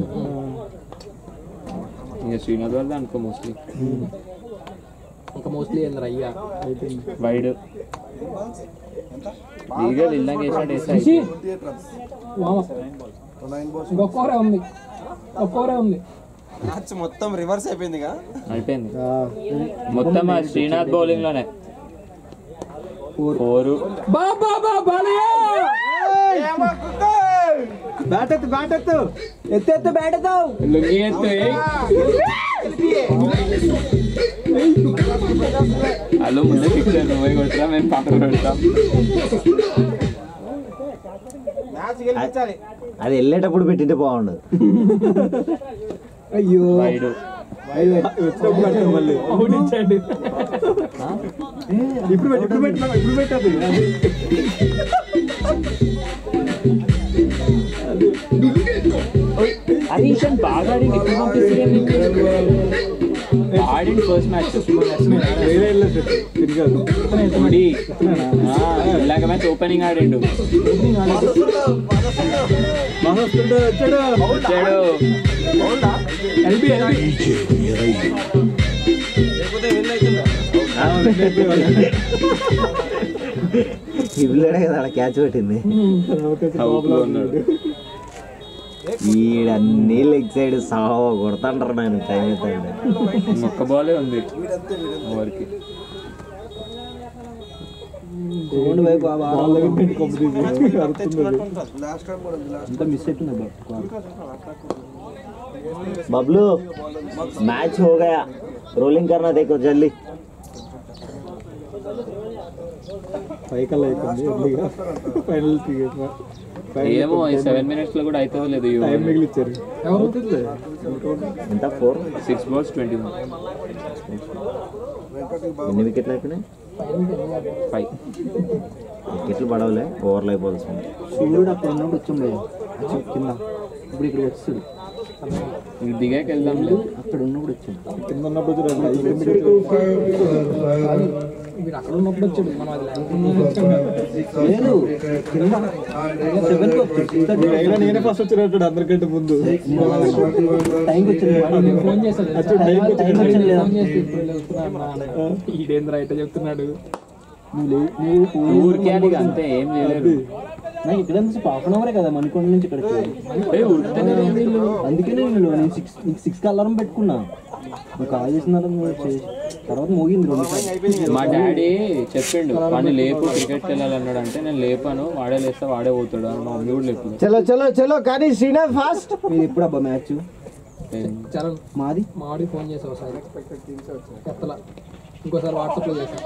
ఇంకా శ్రీనాథ్ వాళ్ళది అనుకో మోస్ట్లీ
ఇంకా మోస్ట్లీ ఏంద్ర అయ్యా
వైడ్ లీగల్ ఇల్లంగా వేసాడు వేసాడు
Twenty-eight runs.
వామ
Nine balls.
ఇంకొకరే ఉంది ఒక్కోరే ఉంది
మ్యాచ్ మొత్తం రివర్స్ అయిపోయిందిగా
అయిపోయింది మొత్తం ఆ శ్రీనాథ్ బౌలింగ్ లోనే ఫోర్
బాబా బాలయ్య
బ్యాట్ ఎత్తు బ్యాట్ ఎత్తు ఎత్తు ఎత్తు బ్యాట్ ఎత్తావు
లుంగి ఎత్తు హలో ముందు ఫిక్చర్ నువ్వే కొడతా మేము పక్కన పెడతాం
మ్యాచ్ గెలిపించాలి
అది వెళ్ళేటప్పుడు పెట్టింటే బాగుండదు
అయ్యో
వైడ్
వచ్చినప్పుడు పెట్టాను మళ్ళీ
అవుట్ ఇచ్చాడు
ఇప్పుడు పెట్టు ఇప్పుడు పెట్టు ఇప్పుడు పెట్టదు
హరీష్ అని బాగా ఆడి ఎక్కువ పంపిస్తుంది ఆడింది ఫస్ట్ మ్యాచ్
తిరిగాడు
తోడి ఇలాగ మ్యాచ్ ఓపెనింగ్ ఆడిండు
మన వస్తుంటే వచ్చాడు
వచ్చాడు
ఎల్బి ఎల్బి
లేకపోతే విన్ అవుతుందా
ఇవ్వలేడే కదా అక్కడ క్యాచ్ పెట్టింది
అవుట్ లో ఉన్నాడు
ఈడన్నీ లెగ్ సైడ్ సావ కొడతాంటారు నేను టైం అవుతాడు
ఒక్క బాలే ఉంది ఓవర్కి
చూడండి బాయ్ బాబా
Last time కూడా ఉంది, last
అంతా మిస్ అవుతుంది బాబు
बबलू मैच हो गया रोलिंग करना देखो जल्दी
పైకల్ అయిపోయింది ఎర్లీగా ఫైనల్
ఏమో ఈ సెవెన్ మినిట్స్ లో కూడా అవుతుందో లేదు ఈ
టైం మిగిలిచ్చారు
ఎంత four
six balls twenty one
ఎన్ని వికెట్లు అయిపోయినాయి
ఫైవ్
వికెట్లు పడవలే ఓవర్లు అయిపోతుంది
సూర్యుడు అక్కడ ఉన్నప్పుడు వచ్చాం లేదు కింద ఇప్పుడు ఇక్కడ వచ్చాడు
ఇంక దిగాక వెళ్దాంలే
అక్కడ ఉన్నప్పుడు వచ్చాం
కింద ఉన్నప్పుడు
మీరు అక్కడ ఉన్నప్పుడు వచ్చాడు మనం అది లేకుండా వచ్చాడు
లేదు కింద సెవెన్ కి వచ్చాడు
నేనే ఫస్ట్ వచ్చినట్టు అందరికంటే ముందు
టైంకి వచ్చాడు
నేను ఫోన్ చేశాను
టైం వచ్చింది లేదా
ఫోన్ చేసి ఇప్పుడు వెళ్తున్నా అన్నా అని. ఈడేంద్ర అయితే చెప్తున్నాడు
నువ్వు లే- నువ్వు ఫోన్
ఊరికే అది అంతే ఏం చేయలేదు
నాకు ఇక్కడ నుంచి హాఫ్ అన్ అవరే కదా మణికొండ నుంచి ఇక్కడికి
ఏ ఉరికితేనే రా వీళ్ళు.
అందుకే నేను నేను సిక్స్ నీకు సిక్స్ కి అలారం పెట్టుకున్నా నువ్వు కాల్ చేసిన తర్వాత నువ్వు చేసి తర్వాత మోగింది రెండు సార్లు.
మా డాడీ చెప్పిండు వాడిని లేపు క్రికెట్కి వెళ్ళాలన్నాడు అంటే నేను లేపాను వాడే లేస్తే వాడే పోతాడు అని మా మమ్మీ కూడా లేపు
చలో చలో చలో కానీ శ్రీనాథ్ ఫాస్ట్
ఇది ఎప్పుడు అబ్బా మ్యాచ్
చరణ్
మాది
మాడి ఫోన్ చేసావు ఒకసారి ఎత్తలా ఇంకోసారి వాట్సాప్ లో చేశాను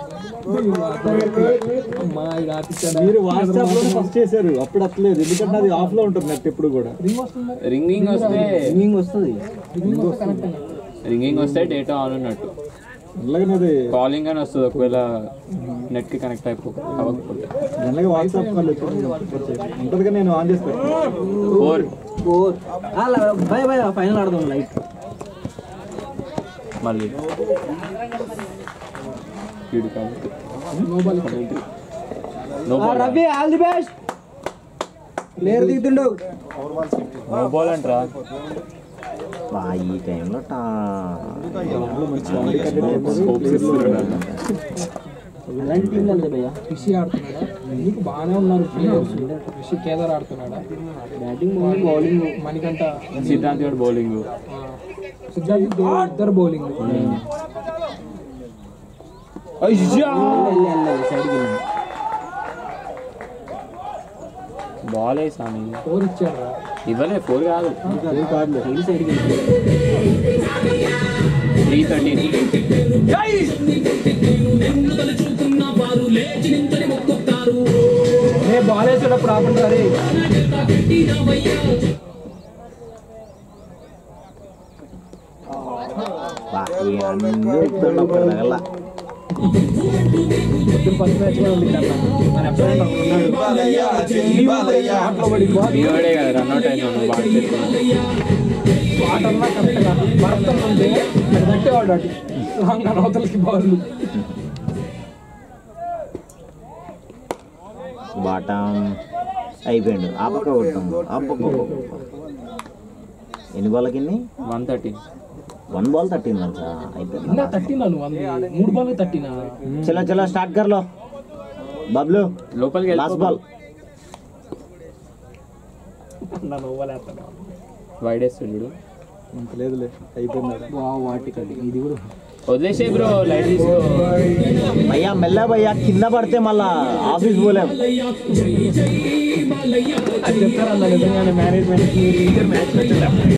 అమ్మా ఇది ఆర్టిస్ట్
మీరు వాట్సాప్ లో ఫస్ట్ చేశారు అప్పుడు అట్లేదు ఎందుకంటే అది ఆఫ్ లో ఉంటుంది నెట్ ఎప్పుడు కూడా
రింగ్ వస్తుంది
రింగింగ్ వస్తే
ఈవినింగ్ వస్తుంది
రింగ్ వస్తే కనెక్ట్ అయినా
రింగింగ్ వస్తే డేటా ఆన్ ఉన్నట్టు
అలాగే అది
కాలింగ్ అని వస్తుంది ఒకవేళ నెట్ కి కనెక్ట్ అయిపో అవ్వకపోతే
జనరల్గా వాట్సాప్ కాల్ ఎప్పుడు ఉంటదిగా నేను ఆన్ చేసి పెడతాను
four
four bye bye final ఆడదాం లైట్
మళ్ళీ వీడు కాబట్టి no ball
Ravi all the best player దిగుతుండు
నో బాల్ అంటరా
బా ఈ టైంలో టా
హోప్స్ ఇస్తున్నాడు
అలాంటి టీం లేదు భయ్యా
రిషి ఆడుతున్నాడా నీకు బాగానే ఉన్నారు ప్లేయర్స్ రిషి కేదార్ ఆడుతున్నాడా
batting bowling bowling
Manikanta
Siddhant గారు బౌలింగ్
ఆ, సిద్ధార్థ్ దే- ఇద్దరు బౌలింగ్
సైడ్కి
బాల్ వేసాను
ఫోర్ ఇచ్చాడు రా
ఇవ్వలే ఫోర్ కాదు
సైడ్ సైడ్కి
త్రీ థర్టీన్
ఏ బాల్ వేసేటప్పుడు ఆపండి రే
బా ఈ అన్నీ ఎక్కుతున్నప్పుడు తగల
ఫస్ట్ మ్యాచ్ కూడా ఉంది అన్న మన ఎప్పుడైనా ఉన్నాడు ఆటలో పడి బాల్
మీవాడే కదా రన్అట్ అయినా బాగా చేస్తున్నాడు
ఆటన్నా కరెక్ట్గా భరత్ ఉంటే అది కట్టేవాడు అటు లాంగ్ అవతలకి బాల్
బాటం అయిపోయిండు ఆ పక్క కొడుతుంది అబ్బబ్బబ్బ. ఎన్ని బాల్కి ఎన్ని
వన్ థర్టీ
వన్ బాల్ తట్టింది అంతా అయిపోయింది
ఇందా తట్టినా నువ్వు అందు మూడు బాల్ తట్టినా
చలో చలో స్టార్ట్ కర్ లో బబ్లు
లోపలికి
లాస్ట్ బాల్
నన్ను ఓవలేస్తాను
వైడ్ వేస్తాడు చూడు
ఇంక లేదులే అయిపోయింది
వాటికండి ఇది కూడా
వదిలేసే బ్రో లైట్ తీసుకో
భయ్యా మెల్ల భయ్యా కింద పడితే మళ్ళా ఆఫీస్ పోలేం
అది చెప్తారన్న నిజంగానే మేనేజ్మెంట్ మీరు ఇద్దరు మ్యాచ్ వచ్చేటప్పుడు